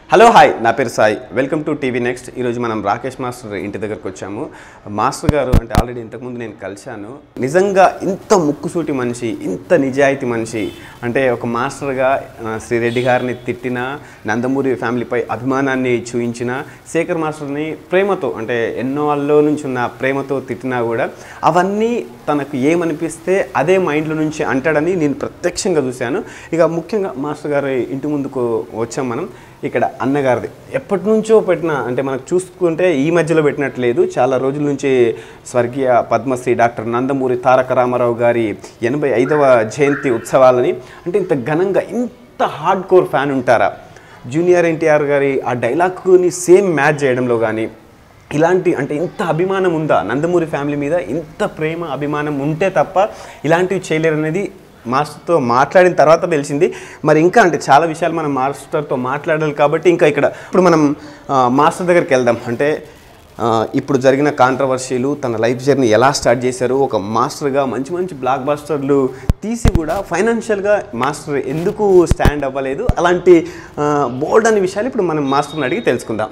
Hello hi నా పేరు Sai welcome to TV next ఈరోజు మనం రాకేష్ మాస్టర్ ఇంటి దగ్గరకు వచ్చాము మాస్టర్ గారు అంటే ఆల్రెడీ ఇంతకుముందు నేను కలిశాను నిజంగా ఇంత ముక్కుసూటి మనిషి ఇంత నిజాయితీ మనిషి అంటే ఒక మాస్టర్గా ఆ, శ్రీరెడ్డి గారిని తిట్టిన నందమూరి ఫ్యామిలీపై అభిమానాన్ని చూయించిన శేఖర్ మాస్టర్ని ప్రేమతో అంటే ఎన్నో వాళ్ళలో నుంచి ఉన్న ప్రేమతో తిట్టినా కూడా అవన్నీ తనకు ఏమనిపిస్తే అదే మైండ్లో నుంచి అంటాడని నేను ప్రత్యక్షంగా చూశాను ఇక ముఖ్యంగా మాస్టర్ గారి ఇంటి ముందుకు వచ్చాం మనం ఇక్కడ అన్నగారిది ఎప్పటి నుంచో పెట్టిన అంటే మనకు చూసుకుంటే ఈ మధ్యలో పెట్టినట్లేదు చాలా రోజుల నుంచి స్వర్గీయ పద్మశ్రీ డాక్టర్ నందమూరి తారక రామారావు గారి ఎనభై ఐదవ జయంతి ఉత్సవాలని అంటే ఇంత ఘనంగా ఇంత హార్డ్ కోర్ ఫ్యాన్ ఉంటారా జూనియర్ ఎన్టీఆర్ గారి ఆ డైలాగ్ని సేమ్ మ్యాచ్ చేయడంలో కానీ ఇలాంటి అంటే ఇంత అభిమానం ఉందా నందమూరి ఫ్యామిలీ మీద ఇంత ప్రేమ అభిమానం ఉంటే తప్ప ఇలాంటివి చేయలేరు అనేది మాస్టర్తో మాట్లాడిన తర్వాత తెలిసింది మరి ఇంకా అంటే చాలా విషయాలు మనం మాస్టర్తో మాట్లాడాలి కాబట్టి ఇంకా ఇక్కడ ఇప్పుడు మనం ఆ, మాస్టర్ దగ్గరికి వెళ్దాం అంటే ఆ, ఇప్పుడు జరిగిన కాంట్రవర్సీలు తన లైఫ్ జర్నీ ఎలా స్టార్ట్ చేశారు ఒక మాస్టర్గా మంచి మంచి బ్లాక్ బాస్టర్లు తీసి కూడా ఫైనాన్షియల్గా మాస్టర్ ఎందుకు స్టాండ్ అవ్వలేదు అలాంటి బోల్డ్ అనే విషయాలు ఇప్పుడు మనం మాస్టర్ని అడిగి తెలుసుకుందాం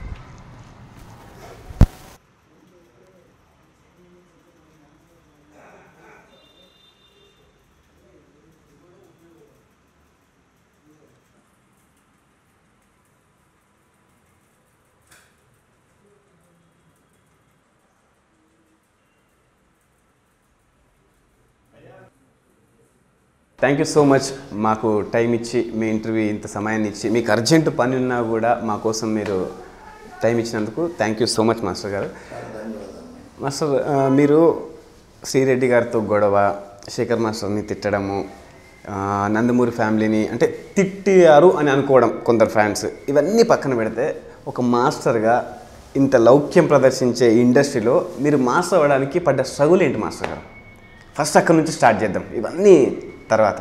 థ్యాంక్ యూ సో మచ్ మాకు టైం ఇచ్చి మీ ఇంటర్వ్యూ ఇంత సమయాన్ని ఇచ్చి మీకు అర్జెంట్ పని ఉన్నా కూడా మా కోసం మీరు టైం ఇచ్చినందుకు thank you so much master గారు మాస్టర్ ఆ, మీరు శ్రీరెడ్డి గారితో గొడవ శేఖర్ మాస్టర్ని తిట్టడము ఆ, నందమూరి ఫ్యామిలీని అంటే తిట్టారు అని అనుకోవడం కొందరు ఫ్యాన్స్ ఇవన్నీ పక్కన పెడితే ఒక మాస్టర్గా ఇంత లౌక్యం ప్రదర్శించే ఈ ఇండస్ట్రీలో మీరు మాస్టర్ అవ్వడానికి పడ్డ స్ట్రగుల్ ఏంటి మాస్టర్ గారు ఫస్ట్ అక్కడ నుంచి స్టార్ట్ చేద్దాం ఇవన్నీ తర్వాత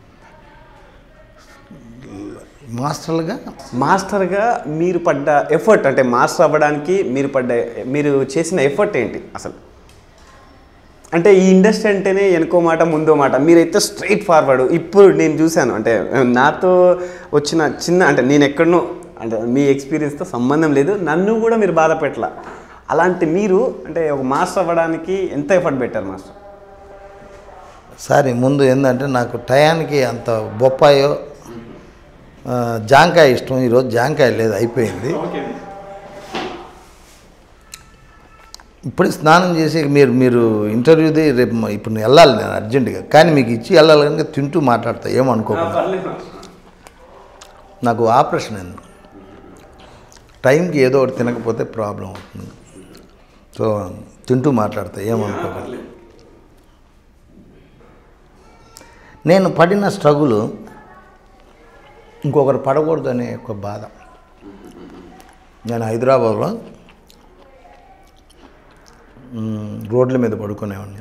మాస్టర్లుగా మాస్టర్గా మీరు పడ్డ ఎఫర్ట్ అంటే మాస్టర్ అవ్వడానికి మీరు పడ్డ మీరు చేసిన ఎఫర్ట్ ఏంటి అసలు అంటే ఈ ఇండస్ట్రీ అంటేనే వెనుకో మాట ముందో మాట మీరైతే స్ట్రైట్ ఫార్వర్డ్ ఇప్పుడు నేను చూశాను అంటే నాతో వచ్చిన చిన్న అంటే నేను ఎక్కడనో అంటే మీ ఎక్స్పీరియన్స్తో సంబంధం లేదు నన్ను కూడా మీరు బాధ పెట్టాల అలాంటి మీరు అంటే ఒక మాస్టర్ అవ్వడానికి ఎంత ఎఫర్ట్ పెట్టారు మాస్టర్ సారీ ముందు ఏంటంటే నాకు టయానికి అంత బొప్పాయో ఆ, జాంకాయ ఇష్టం ఈరోజు జాంకాయ లేదు అయిపోయింది ఇప్పుడు స్నానం చేసి మీరు మీరు ఇంటర్వ్యూది రేపు మ- ఇప్పుడు నేను వెళ్ళాలి నేను అర్జెంటుగా కానీ మీకు ఇచ్చి వెళ్ళాలి కనుక తింటూ మాట్లాడతా ఏమనుకోకుండా నాకు ఆపరేషన్ అయింది టైంకి ఏదో ఒకటి తినకపోతే ప్రాబ్లం అవుతుంది సో తింటూ మాట్లాడతా ఏమనుకోకండి నేను పడిన స్ట్రగుల్ ఇంకొకరు పడకూడదు అనే ఒక బాధ నేను హైదరాబాద్లో మ్, రోడ్ల మీద పడుకునేవాడిని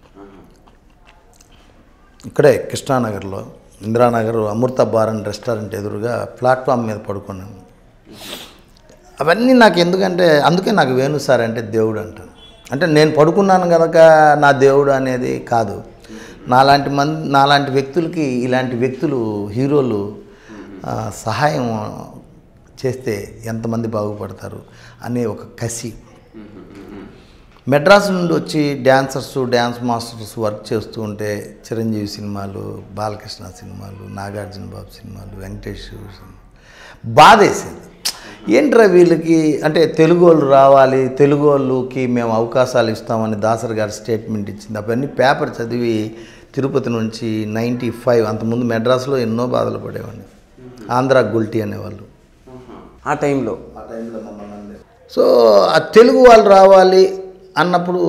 ఇక్కడే కృష్ణానగర్లో Indiranagar Amrutha bar and restaurant ఎదురుగా ప్లాట్ఫామ్ మీద పడుకున్నాను అవన్నీ నాకు ఎందుకంటే అందుకే నాకు వేణు సార్ అంటే దేవుడు అంటాను అంటే నేను పడుకున్నాను కనుక నా దేవుడు అనేది కాదు నాలాంటి మంది నాలాంటి వ్యక్తులకి ఇలాంటి వ్యక్తులు హీరోలు ఆ, సహాయం చేస్తే ఎంతమంది బాగుపడతారు అనే ఒక కసి మెడ్రాస్ నుండి వచ్చి డ్యాన్సర్స్ డ్యాన్స్ మాస్టర్స్ వర్క్ చేస్తూ ఉంటే చిరంజీవి సినిమాలు బాలకృష్ణ సినిమాలు నాగార్జున బాబు సినిమాలు వెంకటేష్ సినిమా బాధేసింది ఏంట్రా వీళ్ళకి అంటే తెలుగు వాళ్ళు రావాలి తెలుగు వాళ్ళకి మేము అవకాశాలు ఇస్తామని దాసర్ గారు స్టేట్మెంట్ ఇచ్చింది అవన్నీ పేపర్ చదివి తిరుపతి నుంచి నైంటీ ఫైవ్ అంతకుముందు మెడ్రాస్లో ఎన్నో బాధలు పడేవాడిని ఆంధ్ర గుల్టీ అనేవాళ్ళు ఆ టైంలో సో ఆ తెలుగు వాళ్ళు రావాలి అన్నప్పుడు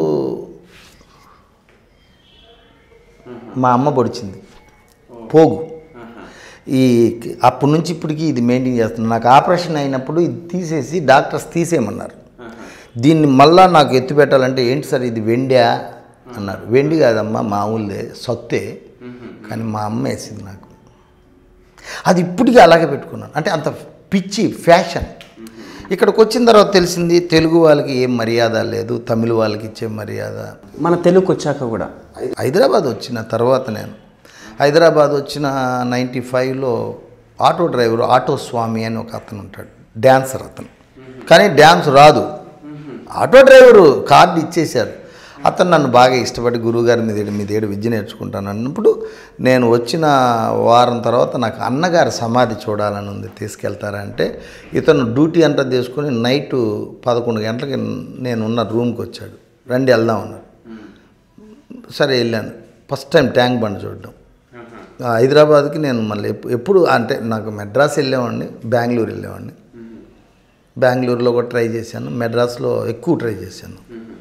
మా అమ్మ పొడిచింది పోగు ఈ అప్పటి నుంచి ఇప్పటికి ఇది మెయింటైన్ చేస్తున్నాను నాకు ఆపరేషన్ అయినప్పుడు ఇది తీసేసి డాక్టర్స్ తీసేయమన్నారు దీన్ని మళ్ళా నాకు ఎత్తి పెట్టాలంటే ఏంటి సార్ ఇది వెండా అన్నారు వెండి కాదమ్మా మామూలుదే సొత్తే కానీ మా అమ్మ వేసింది నాకు అది ఇప్పటికీ అలాగే పెట్టుకున్నాను అంటే అంత పిచ్చి ఫ్యాషన్ ఇక్కడికి వచ్చిన తర్వాత తెలిసింది తెలుగు వాళ్ళకి ఏం మర్యాద లేదు తమిళ వాళ్ళకి ఇచ్చే మర్యాద మన తెలుగుకి వచ్చాక కూడా హైదరాబాద్ వచ్చిన తర్వాత నేను హైదరాబాద్ వచ్చిన నైంటీ ఫైవ్లో ఆటో డ్రైవర్ ఆటో స్వామి అని ఒక అతను ఉంటాడు డ్యాన్సర్ అతను కానీ డ్యాన్స్ రాదు ఆటో డ్రైవరు కార్డు ఇచ్చేశారు అతను నన్ను బాగా ఇష్టపడి గురువుగారి మీద ఏడు- మీ ఏడు విద్య నేర్చుకుంటాను అన్నప్పుడు నేను వచ్చిన వారం తర్వాత నాకు అన్నగారి సమాధి చూడాలని ఉంది తీసుకెళ్తారా అంటే ఇతను డ్యూటీ అంతా తీసుకొని నైట్ పదకొండు గంటలకి నేను ఉన్న రూమ్కి వచ్చాడు రండి వెళ్దాం అన్నాడు సరే వెళ్ళాను ఫస్ట్ టైం ట్యాంక్ బండ్ చూడడం ఆ, హైదరాబాద్కి నేను మళ్ళీ ఎప్పు- ఎప్పుడు అంటే నాకు మెడ్రాస్ వెళ్ళేవాడిని బెంగళూరు వెళ్ళేవాడిని బెంగళూరులో కూడా ట్రై చేశాను మెడ్రాస్లో ఎక్కువ ట్రై చేశాను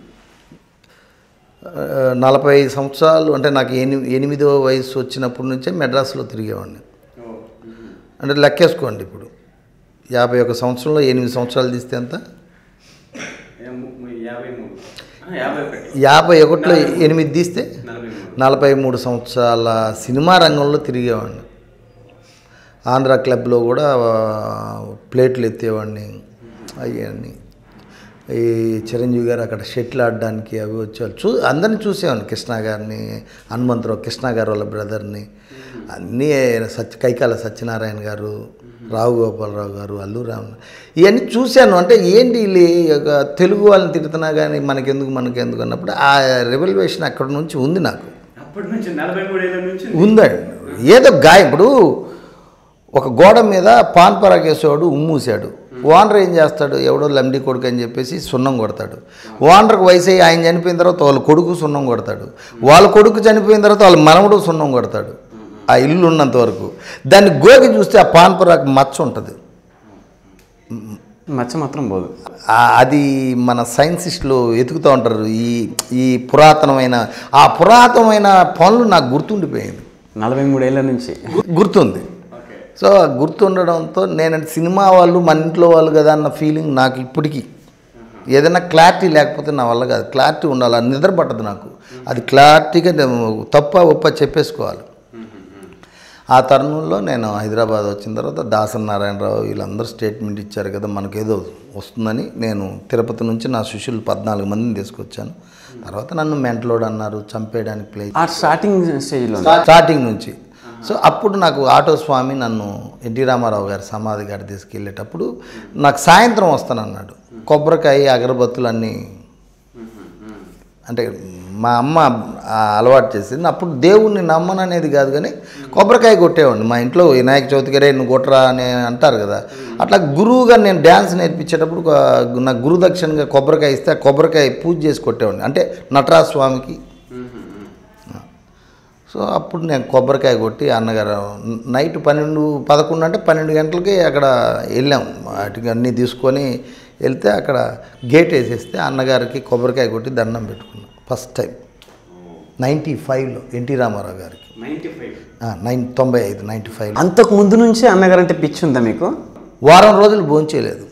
ఆ, నలభై సంవత్సరాలు అంటే నాకు ఎని ఎనిమిదో వయసు వచ్చినప్పటి నుంచే మెడ్రాస్లో తిరిగేవాడిని అంటే లెక్కేసుకోండి ఇప్పుడు యాభై ఒక సంవత్సరంలో ఎనిమిది సంవత్సరాలు తీస్తే ఎంత యాభై మూడు యాభై ఒకటి యాభై ఒకటిలో ఎనిమిది తీస్తే నలభై మూడు నలభై మూడు సంవత్సరాల సినిమా రంగంలో తిరిగేవాడిని ఆంధ్ర క్లబ్లో కూడా ఆ, ప్లేట్లు ఎత్తేవాడిని అయ్యాన్ని ఈ చిరంజీవి గారు అక్కడ షెటిల్ ఆడడానికి అవి వచ్చేవాళ్ళు చూ అందరిని చూసేవాడిని కృష్ణ గారిని హనుమంతరావు కృష్ణ గారు వాళ్ళ బ్రదర్ని అన్నీ సత్య కైకాల సత్యనారాయణ గారు రావు గోపాలరావు గారు అల్లు రామ్ ఇవన్నీ చూశాను అంటే ఏంటి వీళ్ళు ఒక తెలుగు వాళ్ళని తిడుతున్నా కానీ మనకెందుకు మనకెందుకు అన్నప్పుడు ఆ రెవల్యూషన్ అక్కడ నుంచి ఉంది నాకు అప్పటి నుంచి నలభై మూడు ఏళ్ళ నుంచి ఉందండి ఏదో గాయం ఇప్పుడు ఒక గోడ మీద పాన్ పరాగేసేవాడు ఉమ్మూసాడు ఓనర్ ఏం చేస్తాడు ఎవడో లండి కొడుకు అని చెప్పేసి సున్నం కొడతాడు ఓనర్కి వయసు అయ్యి ఆయన చనిపోయిన తర్వాత వాళ్ళ కొడుకు సున్నం కొడతాడు వాళ్ళ కొడుకు చనిపోయిన తర్వాత వాళ్ళ మనవడు సున్నం కొడతాడు ఆ ఇల్లు ఉన్నంత వరకు దాన్ని గోకి చూస్తే ఆ పాన్ పరాకు మచ్చ ఉంటుంది మచ్చ మాత్రం పోదు ఆ- అది మన సైన్సిస్టులు వెతుకుతూ ఉంటారు ఈ ఈ పురాతనమైన ఆ పురాతనమైన పనులు నాకు గుర్తుండిపోయింది నలభై మూడు ఏళ్ళ నుంచి గు- గుర్తుంది సో ఆ గుర్తుండడంతో నేను సినిమా వాళ్ళు మన ఇంట్లో వాళ్ళు కదా అన్న ఫీలింగ్ నాకు ఇప్పటికీ ఏదైనా క్లారిటీ లేకపోతే నా వల్ల కాదు క్లారిటీ ఉండాలి అది నిద్ర పట్టదు నాకు అది క్లారిటీగా నేను తప్ప ఒప్ప చెప్పేసుకోవాలి ఆ తరుణంలో నేను హైదరాబాద్ వచ్చిన తర్వాత దాసరి నారాయణరావు వీళ్ళందరూ స్టేట్మెంట్ ఇచ్చారు కదా మనకేదో వస్తుందని నేను తిరుపతి నుంచి నా శిష్యులు పద్నాలుగు మందిని తీసుకొచ్చాను తర్వాత నన్ను మెంటలోడ్ అన్నారు చంపేయడానికి ప్లే ఆ స్టార్టింగ్ స్టేజ్లో స్టార్టింగ్ నుంచి సో అప్పుడు నాకు ఆటో స్వామి నన్ను ఎన్టీ రామారావు గారి సమాధి గారి తీసుకెళ్ళేటప్పుడు నాకు సాయంత్రం వస్తానన్నాడు కొబ్బరికాయ అగరబత్తులు అన్నీ అంటే మా అమ్మ ఆ అలవాటు చేసింది అప్పుడు దేవుణ్ణి నమ్మననేది కాదు కానీ కొబ్బరికాయ కొట్టేవాడిని మా ఇంట్లో వినాయక చవితికి రే నువ్వు కొట్టరా అని అంటారు కదా అట్లా గురువుగా నేను డ్యాన్స్ నేర్పించేటప్పుడు ఒక- నాకు గురుదక్షిణగా కొబ్బరికాయ ఇస్తే ఆ కొబ్బరికాయ పూజ చేసి కొట్టేవాడిని అంటే నటరాజ స్వామికి సో అప్పుడు నేను కొబ్బరికాయ కొట్టి అన్నగారు నైట్ పన్నెండు పదకొండు అంటే పన్నెండు గంటలకి అక్కడ వెళ్ళాం వాటికి అన్నీ తీసుకొని వెళ్తే అక్కడ గేట్ వేసేస్తే అన్నగారికి కొబ్బరికాయ కొట్టి దండం పెట్టుకున్నాం ఫస్ట్ టైం నైంటీ ఫైవ్లో ఎన్టీ రామారావు గారికి నైంటీ ఫైవ్ నైన్ తొంభై ఐదు నైంటీ ఫైవ్ అంతకు ముందు నుంచే అన్నగారంటే పిచ్చి ఉందా మీకు వారం రోజులు భోంచేయలేదు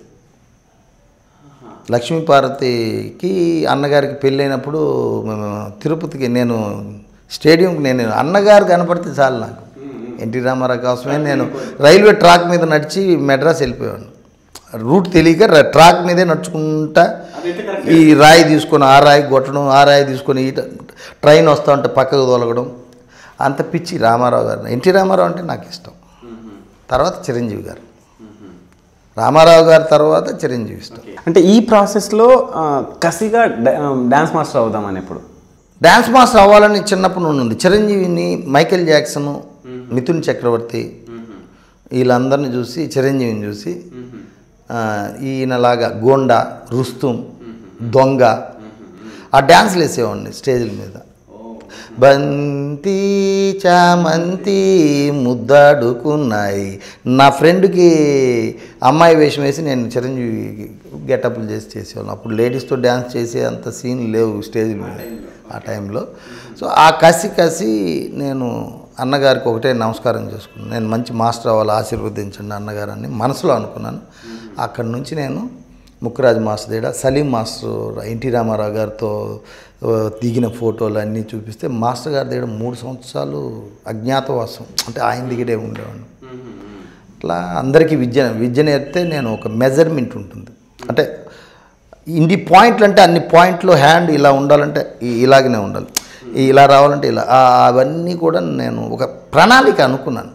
లక్ష్మీపార్వతికి అన్నగారికి పెళ్ళైనప్పుడు మేము తిరుపతికి నేను స్టేడియంకి నేను అన్నగారు కనపడితే చాలు నాకు ఎన్టీ రామారావు కోసమే నేను రైల్వే ట్రాక్ మీద నడిచి మెడ్రాస్ వెళ్ళిపోయాను రూట్ తెలియక ర- ట్రాక్ మీదే నడుచుకుంటా ఈ రాయి తీసుకొని ఆ రాయి కొట్టడం ఆ రాయి తీసుకొని ఈ ట్రైన్ వస్తూ ఉంటే పక్కకు తొలగడం అంత పిచ్చి రామారావు గారు ఎన్టీ రామారావు అంటే నాకు ఇష్టం తర్వాత చిరంజీవి గారు రామారావు గారి తర్వాత చిరంజీవి ఇష్టం అంటే ఈ ప్రాసెస్లో ఆ, కసిగా డా- డాన్స్ మాస్టర్ అవుదామని ఎప్పుడు డ్యాన్స్ మాస్టర్ అవ్వాలని చిన్నప్పుడు నుండి ఉంది చిరంజీవిని మైకేల్ జాక్సన్ మిథున్ చక్రవర్తి వీళ్ళందరిని చూసి చిరంజీవిని చూసి ఆ, ఈయనలాగా గోండా రుస్తుం దొంగ ఆ డ్యాన్స్లు వేసేవాడిని స్టేజ్ల మీద బంతి చామంతి ముద్దాడుకున్నాయి నా ఫ్రెండ్కి అమ్మాయి వేషం వేసి నేను చిరంజీవి గెటప్లు చేసి చేసేవాళ్ళం అప్పుడు లేడీస్తో డ్యాన్స్ చేసే అంత సీన్ లేవు స్టేజ్ మీద ఆ టైంలో సో ఆ కసి కసి నేను అన్నగారికి ఒకటే నమస్కారం చేసుకున్నాను నేను మంచి మాస్టర్ అవ్వాలి ఆశీర్వదించండి అన్నగారని మనసులో అనుకున్నాను అక్కడి నుంచి నేను ముక్కురాజు మాస్టర్ దగ్గర సలీం మాస్టర్ ఎన్టీ రామారావు గారితో ఆ, దిగిన ఫోటోలు అన్నీ చూపిస్తే మాస్టర్ గారి దగ్గర మూడు సంవత్సరాలు అజ్ఞాతవాసం అంటే ఆయన దగ్గరే ఉండేవాడిని అట్లా అందరికీ విద్య విద్య నేర్పితే నేను ఒక మెజర్మెంట్ ఉంటుంది అంటే ఇన్ని పాయింట్లు అంటే అన్ని పాయింట్లు హ్యాండ్ ఇలా ఉండాలంటే ఈ- ఇలాగనే ఉండాలి ఈ ఇలా రావాలంటే ఇలా ఆ- అవన్నీ కూడా నేను ఒక ప్రణాళిక అనుకున్నాను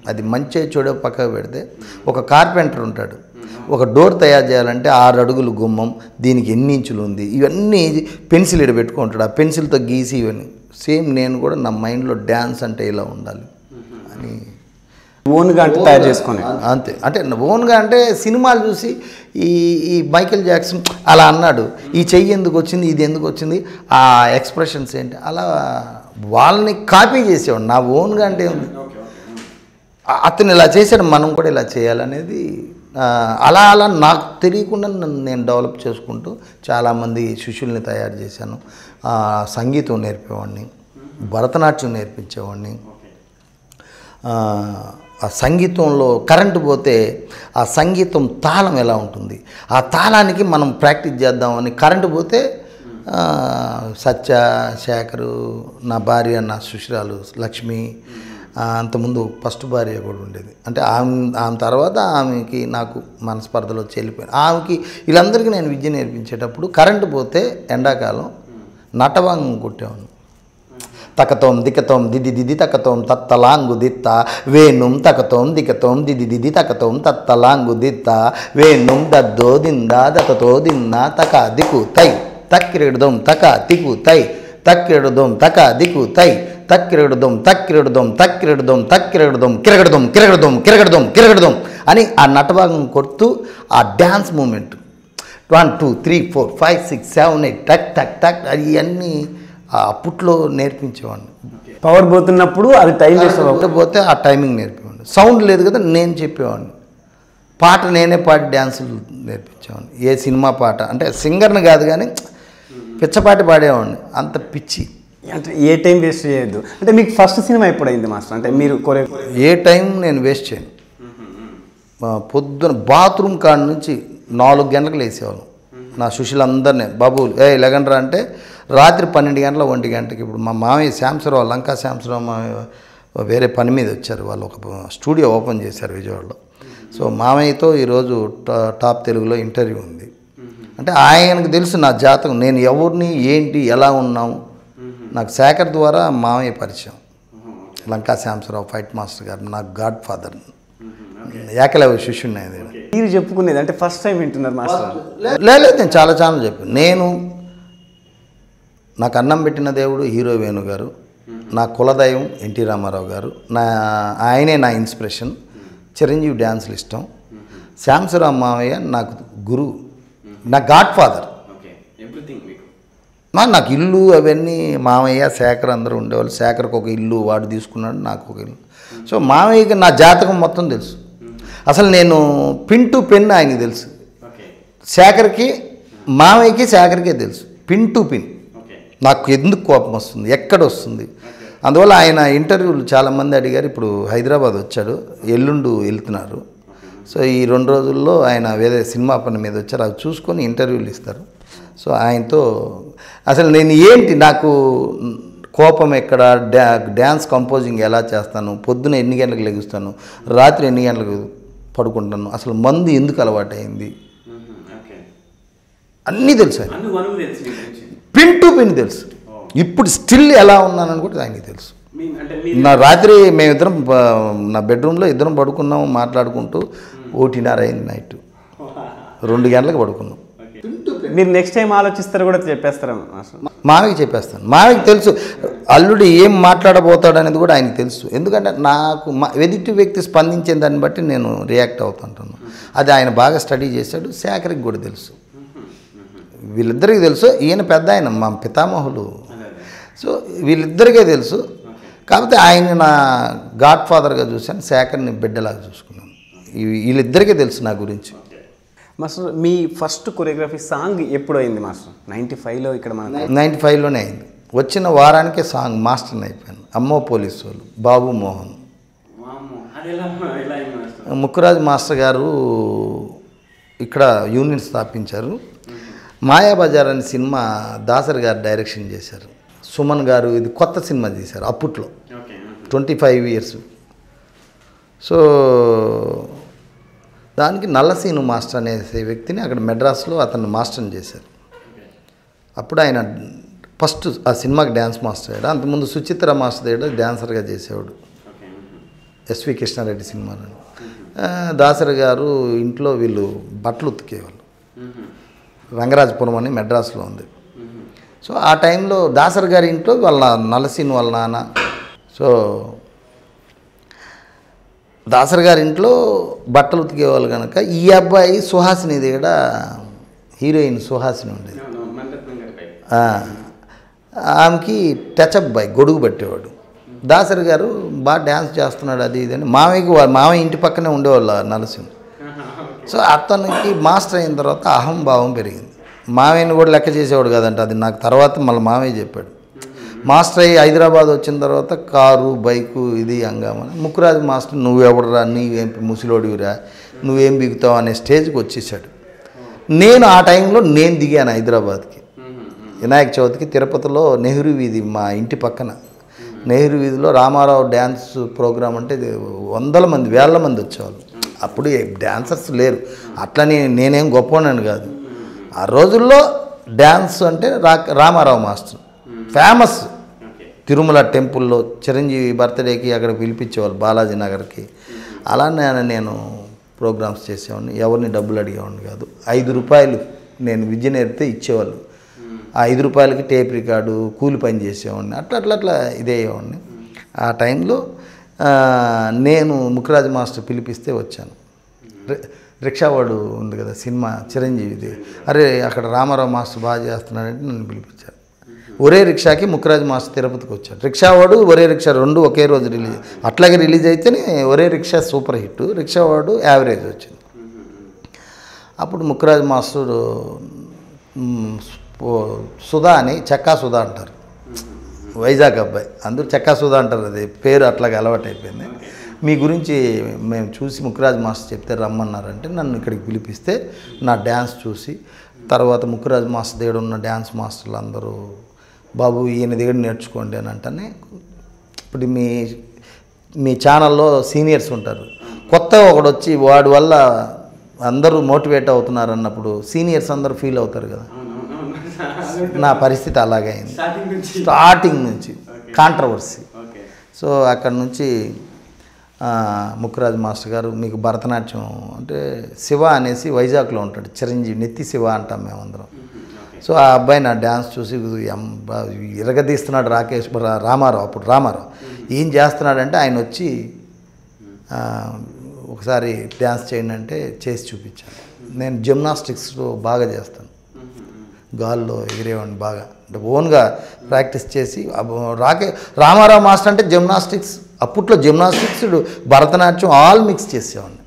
అది మంచి చెడో పక్కకు పెడితే ఒక కార్పెంటర్ ఉంటాడు ఒక డోర్ తయారు చేయాలంటే ఆరు అడుగులు గుమ్మం దీనికి ఎన్ని ఇంచులు ఉంది ఇవన్నీ పెన్సిల్ ఇక్కడ పెట్టుకుంటాడు ఆ పెన్సిల్తో గీసి ఇవన్నీ సేమ్ నేను కూడా నా మైండ్లో డ్యాన్స్ అంటే ఇలా ఉండాలి అని ఓన్గా అంటే తయారు చేసుకొని అంతే అంటే ఓన్గా అంటే సినిమాలు చూసి ఈ ఈ మైకేల్ జాక్సన్ అలా అన్నాడు ఈ చెయ్యి ఎందుకు వచ్చింది ఇది ఎందుకు వచ్చింది ఆ ఎక్స్ప్రెషన్స్ ఏంటి అలా వాళ్ళని కాపీ చేసేవాడు నా ఓన్గా అంటే ఉంది ఆ- అతను ఇలా చేశాడు మనం కూడా ఇలా చేయాలనేది ఆ, అలా అలా నాకు తెలియకుండా నన్ను నేను డెవలప్ చేసుకుంటూ చాలామంది శిష్యుల్ని తయారు చేశాను ఆ, సంగీతం నేర్పేవాడిని భరతనాట్యం నేర్పించేవాడిని ఆ, ఆ సంగీతంలో కరెంటు పోతే ఆ సంగీతం తాళం ఎలా ఉంటుంది ఆ తాళానికి మనం ప్రాక్టీస్ చేద్దామని కరెంటు పోతే ఆ, సత్య శేఖరు నా భార్య నా సుశ్రాలు లక్ష్మి ఆ, అంతకుముందు ఫస్ట్ భార్య కూడా ఉండేది అంటే ఆమె ఆమె తర్వాత ఆమెకి నాకు మనస్పర్ధలో చెల్లిపోయింది ఆమెకి వీళ్ళందరికీ నేను విద్య నేర్పించేటప్పుడు కరెంటు పోతే ఎండాకాలం నటవాంగం కొట్టేవాడిని తకతోం దికతోం దిది దిది తకతోం తత్తలాంగు దిత్త వేణుం తకతోం దికతోం దిది దిది తకతోం తత్తలాంగు దిత్త వేణుం దద్దో దిందా దతతో దిన్నా తక దికు తై తక్కిరెడుదోం తక దికు తై తక్కిరెడుదోం తక దికు తై తక్కిరెడుదోం తక్కిరెడుదోం తక్కిరెడుదోం తక్కిరెడుదోం కిరగడదోం కిరగడదోం కిరగడదోం కిరగడదోం అని ఆ నటభాగం కొడుతూ ఆ dance movement one two three four five six seven eight టక్ టక్ టక్ అది అన్నీ ఆ అప్పట్లో నేర్పించేవాడిని పవర్ పోతున్నప్పుడు అది టైం చేస్తావు ఒకటి పోతే ఆ టైమింగ్ నేర్పేవాడిని సౌండ్ లేదు కదా నేను చెప్పేవాడిని పాట నేనే పాడి డ్యాన్సులు నేర్పించేవాడిని ఏ సినిమా పాట అంటే సింగర్ని కాదు కానీ పిచ్చపాటి పాడేవాడిని అంత పిచ్చి అంటే ఏ టైం వేస్ట్ చేయొద్దు అంటే మీకు ఫస్ట్ సినిమా ఎప్పుడైంది మాస్టర్ అంటే మీరు కొరే ఏ టైం నేను వేస్ట్ చేయను మా పొద్దున బాత్రూమ్ కాడ నుంచి నాలుగు గంటలకు లేసేవాళ్ళం నా సుశీలందరినీ బాబు ఏ లెగండ్రా అంటే రాత్రి పన్నెండు గంటల ఒంటి గంటకి ఇప్పుడు మా మామయ్య శాంసరావు లంకా శాంసరావు మామయ్య వేరే పని మీద వచ్చారు వాళ్ళు ఒక స్టూడియో ఓపెన్ చేశారు విజయవాడలో సో మామయ్యతో ఈరోజు టా- టాప్ తెలుగులో ఇంటర్వ్యూ ఉంది అంటే ఆయనకు తెలుసు నా జాతకం నేను ఎవరిని ఏంటి ఎలా ఉన్నాము నాకు శేఖర్ ద్వారా మామయ్య పరిచయం లంకా శాంసరావు ఫైట్ మాస్టర్ గారు నాకు గాడ్ ఫాదర్ ఏకలవ్య శిష్యుడిని ఆయన మీరు చెప్పుకునేది అంటే ఫస్ట్ టైం వింటున్నారు మాస్టర్ లేదు నేను చాలా చాలా చెప్పాను నేను నాకు అన్నం పెట్టిన దేవుడు హీరో వేణు గారు నా కులదైవం ఎన్టీ రామారావు గారు నా ఆయనే నా ఇన్స్పిరేషన్ చిరంజీవి డ్యాన్సులు ఇష్టం శ్యాంసరావు మావయ్య నాకు గురువు నా గాడ్ ఫాదర్ ఓకే ఎవ్రీథింగ్ మీకు మా నాకు ఇల్లు అవన్నీ మామయ్య శేఖర్ అందరూ ఉండేవాళ్ళు శేఖర్కి ఒక ఇల్లు వాడు తీసుకున్నాడు నాకు ఒక ఇల్లు సో మామయ్యకి నా జాతకం మొత్తం తెలుసు అసలు నేను పిన్ టు పెన్ ఆయనకి తెలుసు ఓకే శేఖర్కి మామయ్యకి శేఖర్కే తెలుసు పిన్ టు పిన్ ఓకే నాకు ఎందుకు కోపం వస్తుంది ఎక్కడ వస్తుంది అందువల్ల ఆయన ఇంటర్వ్యూలు చాలామంది అడిగారు ఇప్పుడు హైదరాబాద్ వచ్చాడు ఎల్లుండు వెళ్తున్నారు సో ఈ రెండు రోజుల్లో ఆయన వేరే సినిమా పని మీద వచ్చారు అవి చూసుకొని ఇంటర్వ్యూలు ఇస్తారు సో ఆయనతో అసలు నేను ఏంటి నాకు కోపం ఎక్కడ డ్యా డ్యాన్స్ కంపోజింగ్ ఎలా చేస్తాను పొద్దున ఎన్ని గంటలకు లెగుస్తాను రాత్రి ఎన్ని గంటలకు పడుకుంటాను అసలు మందు ఎందుకు అలవాటైంది ఓకే అన్నీ తెలుసు ఆయన అన్ని వనులు తెలుసు మీ గురించి పిన్ టు పిన్ తెలుసు ఇప్పుడు స్టిల్ ఎలా ఉన్నానని కూడా ఆయనకి తెలుసు మీ అంటే మీ నా రాత్రి మేమిద్దరం బ- నా బెడ్రూమ్లో ఇద్దరం పడుకున్నాము మాట్లాడుకుంటూ ఒకటిన్నర అయింది నైట్ రెండు గంటలకు పడుకున్నాం మీరు నెక్స్ట్ టైం ఆలోచిస్తారు కూడా చెప్పేస్తారా మాస్టర్ మావికి చెప్పేస్తాను మావికి తెలుసు అల్లుడు ఏం మాట్లాడబోతాడు అనేది కూడా ఆయనకి తెలుసు ఎందుకంటే నాకు మా ఎదుటి వ్యక్తి స్పందించే దాన్ని బట్టి నేను రియాక్ట్ అవుతుంటాను అది ఆయన బాగా స్టడీ చేశాడు శేఖర్కి కూడా తెలుసు వీళ్ళిద్దరికీ తెలుసు ఈయన పెద్ద ఆయన మా పితామహులు సో వీళ్ళిద్దరికే తెలుసు కాకపోతే ఆయన నా గాడ్ ఫాదర్గా చూశాను శేఖర్ని బిడ్డలాగా చూసుకున్నాను ఈ- వీళ్ళిద్దరికీ తెలుసు నా గురించి మాస్టర్ మీ ఫస్ట్ కొరియోగ్రఫీ సాంగ్ ఎప్పుడు అయింది మాస్టర్ నైంటీ ఫైవ్లో ఇక్కడ మన నైంటీ ఫైవ్లోనే అయింది వచ్చిన వారానికే సాంగ్ మాస్టర్ని అయిపోయాను అమ్మో పోలీసు వాళ్ళు బాబు మోహన్ ముక్కురాజు మాస్టర్ గారు ఇక్కడ యూనియన్ స్థాపించారు మాయాబజార్ అనే సినిమా దాసరి గారు డైరెక్షన్ చేశారు సుమన్ గారు ఇది కొత్త సినిమా తీశారు అప్పట్లో ట్వంటీ ఫైవ్ ఇయర్స్ సో దానికి నల్లసీను మాస్టర్ అనే వ్యక్తిని అక్కడ మెడ్రాస్లో అతను మాస్టర్ని చేశారు అప్పుడు ఆయన ఫస్ట్ ఆ సినిమాకి డ్యాన్స్ మాస్టర్ అయ్యాడు అంతకుముందు సుచిత్ర మాస్టర్ అయ్యాడు డ్యాన్సర్గా చేసేవాడు ఎస్వి కృష్ణారెడ్డి సినిమాలో ఆ, దాసరి గారు ఇంట్లో వీళ్ళు బట్టలు ఉతికేవాళ్ళు రంగరాజపురం అని మెడ్రాస్లో ఉంది సో ఆ టైంలో దాసరి గారి ఇంట్లో వాళ్ళ నలసీన్ వాళ్ళ నాన్న సో దాసరి గారి ఇంట్లో బట్టలు ఉతికేవాళ్ళు కనుక ఈ అబ్బాయి సుహాసిని దగ్గర హీరోయిన్ సుహాసిని ఉండేది ఆ, ఆమెకి టచ్అప్ బాయ్ గొడుగు పెట్టేవాడు దాసరి గారు బాగా డ్యాన్స్ చేస్తున్నాడు అది ఇది అని మామయ్యకి వా- మామయ్య ఇంటి పక్కనే ఉండేవాళ్ళు ఆ నరసింహ సో అతనికి మాస్టర్ అయిన తర్వాత అహంభావం పెరిగింది మామయ్యని కూడా లెక్క చేసేవాడు కదంట అది నాకు తర్వాత మళ్ళీ మామయ్య చెప్పాడు మాస్టర్ అయ్యి హైదరాబాద్ వచ్చిన తర్వాత కారు బైకు ఇది హంగామని ముక్కురాజు మాస్టర్ నువ్వెవడరా నీవేం ముసిలోడివిరా నువ్వేం బిగుతావు అనే స్టేజ్కి వచ్చేసాడు నేను ఆ టైంలో నేను దిగాను హైదరాబాద్కి వినాయక చవితికి తిరుపతిలో నెహ్రూ వీధి మా ఇంటి పక్కన నెహ్రూ వీధిలో రామారావు డ్యాన్స్ ప్రోగ్రామ్ అంటే ఇది వందల మంది వేల మంది వచ్చేవాళ్ళు అప్పుడు డ్యాన్సర్స్ లేరు అట్లని నేనేం గొప్పవాడిని కాదు ఆ రోజుల్లో డ్యాన్స్ అంటే రా రామారావు మాస్టర్ ఫేమస్ తిరుమల టెంపుల్లో చిరంజీవి బర్త్డేకి అక్కడ పిలిపించేవాళ్ళు బాలాజీ నగర్కి అలానే నేను ప్రోగ్రామ్స్ చేసేవాడిని ఎవరిని డబ్బులు అడిగేవాడిని కాదు ఐదు రూపాయలు నేను విద్య నేర్పితే ఇచ్చేవాళ్ళు ఆ ఐదు రూపాయలకి టేప్ రికార్డు కూలి పని చేసేవాడిని అట్లా అట్లా అట్లా ఇదే అయ్యేవాడిని ఆ టైంలో ఆ, నేను ముఖరాజ్ మాస్టర్ పిలిపిస్తే వచ్చాను రి- రిక్షావాడు ఉంది కదా సినిమా చిరంజీవిది అరే అక్కడ రామారావు మాస్టర్ బాగా చేస్తున్నాడంటే నన్ను పిలిపించారు ఒరే రిక్షాకి ముఖరాజ్ మాస్టర్ తిరుపతికి వచ్చాడు రిక్షావాడు ఒరే రిక్షా రెండు ఒకే రోజు రిలీజ్ అట్లాగే రిలీజ్ అయితేనే ఒరే రిక్షా సూపర్ హిట్ రిక్షావాడు యావరేజ్ వచ్చింది అప్పుడు ముక్కరాజు మాస్టర్ మ్, ఓ- సుధా అని చెక్కా సుధా అంటారు వైజాగ్ అబ్బాయి అందరూ చెక్కా సుధా అంటారు అది పేరు అట్లాగే అలవాటు అయిపోయింది మీ గురించి మేము చూసి ముక్కురాజు మాస్టర్ చెప్తే రమ్మన్నారంటే నన్ను ఇక్కడికి పిలిపిస్తే నా డ్యాన్స్ చూసి తర్వాత ముక్కురాజు మాస్టర్ దగ్గర ఉన్న డ్యాన్స్ మాస్టర్లు అందరూ బాబు ఈయన దగ్గర నేర్చుకోండి అని అంటేనే ఇప్పుడు మీ మీ ఛానల్లో సీనియర్స్ ఉంటారు కొత్త ఒకడు వచ్చి వాడి వల్ల అందరూ మోటివేట్ అవుతున్నారు అన్నప్పుడు సీనియర్స్ అందరూ ఫీల్ అవుతారు కదా నా పరిస్థితి అలాగే అయింది స్టార్టింగ్ నుంచి స్టార్టింగ్ నుంచి కాంట్రవర్సీ ఓకే సో అక్కడ నుంచి ఆ, ముక్కురాజు మాస్టర్ గారు మీకు భరతనాట్యం అంటే శివ అనేసి వైజాగ్లో ఉంటాడు చిరంజీవి నెత్తి శివ అంటాం మేమందరం సో ఆ అబ్బాయి నా డ్యాన్స్ చూసి ఎం బా- ఇరగదీస్తున్నాడు రాకేష్ రా- రామారావు అప్పుడు రామారావు ఏం చేస్తున్నాడంటే ఆయన వచ్చి ఆ, ఒకసారి డ్యాన్స్ చేయండి అంటే చేసి చూపించాను నేను జిమ్నాస్టిక్స్లో బాగా చేస్తాను గాల్లో ఎగిరేవాడిని బాగా అంటే ఓన్గా ప్రాక్టీస్ చేసి అబ్బో రాకే రామారావు మాస్టర్ అంటే జిమ్నాస్టిక్స్ అప్పట్లో జిమ్నాస్టిక్స్ భరతనాట్యం ఆల్ మిక్స్ చేసేవాడిని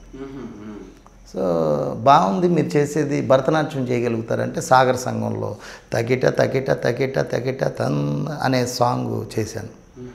సో బాగుంది మీరు చేసేది భరతనాట్యం చేయగలుగుతారంటే సాగర్ సంఘంలో తకిట తకిట తకిట తకిట తన్ అనే సాంగ్ చేశాను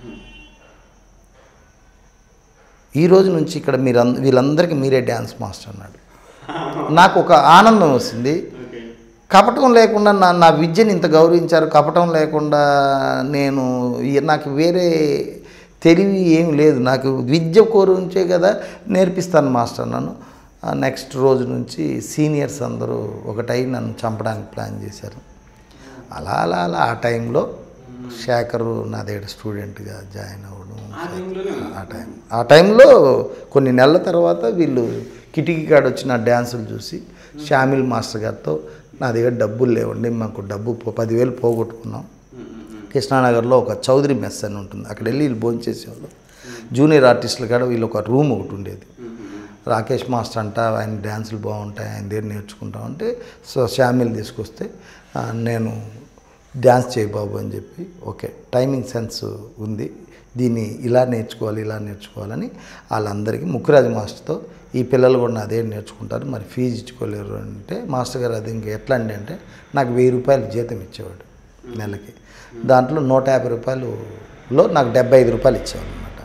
ఈ రోజు నుంచి ఇక్కడ మీరు వీళ్ళందరికీ మీరే డ్యాన్స్ మాస్టర్ అన్నాడు నాకు ఒక ఆనందం వస్తుంది ఓకే కపటం లేకుండా నా నా విద్యని ఇంత గౌరవించారు కపటం లేకుండా నేను ఈ- నాకు వేరే తెలివి ఏమి లేదు నాకు విద్య కోరుంచే కదా నేర్పిస్తాను మాస్టర్ నన్ను నెక్స్ట్ రోజు నుంచి సీనియర్స్ అందరూ ఒకటై నన్ను చంపడానికి ప్లాన్ చేశారు అలా అలా అలా ఆ టైంలో శేఖరు నా దగ్గర స్టూడెంట్గా జాయిన్ అవ్వడం ఆ టైంలోనే ఆ టైం ఆ టైంలో కొన్ని నెలల తర్వాత వీళ్ళు కిటికీ కాడ వచ్చిన డ్యాన్సులు చూసి షామిల్ మాస్టర్ గారితో నా దగ్గర డబ్బులు లేవండి మాకు డబ్బు పో- పదివేలు పోగొట్టుకున్నాం కృష్ణానగర్లో ఒక చౌదరి మెస్ అని ఉంటుంది అక్కడ వెళ్ళి వీళ్ళు భోజనం చేసేవాళ్ళు జూనియర్ ఆర్టిస్టులు కాడ వీళ్ళు ఒక రూమ్ ఒకటి ఉండేది రాకేష్ మాస్టర్ అంట ఆయన డ్యాన్సులు బాగుంటాయి ఆయన దగ్గర నేర్చుకుంటాం అంటే సో షామిల్ తీసుకొస్తే ఆ, నేను డ్యాన్స్ చేయి బాబు అని చెప్పి ఓకే టైమింగ్ సెన్స్ ఉంది దీన్ని ఇలా నేర్చుకోవాలి ఇలా నేర్చుకోవాలని వాళ్ళందరికీ ముక్కురాజు మాస్టర్తో ఈ పిల్లలు కూడా నా దగ్గర నేర్చుకుంటారు మరి ఫీజు ఇచ్చుకోలేరు అంటే మాస్టర్ గారు అది ఇంకా ఎట్లా అండి అంటే నాకు వెయ్యి రూపాయలు జీతం ఇచ్చేవాడు నెలకి దాంట్లో నూట యాభై రూపాయలులో నాకు డెబ్బై ఐదు రూపాయలు ఇచ్చేవాడు అనమాట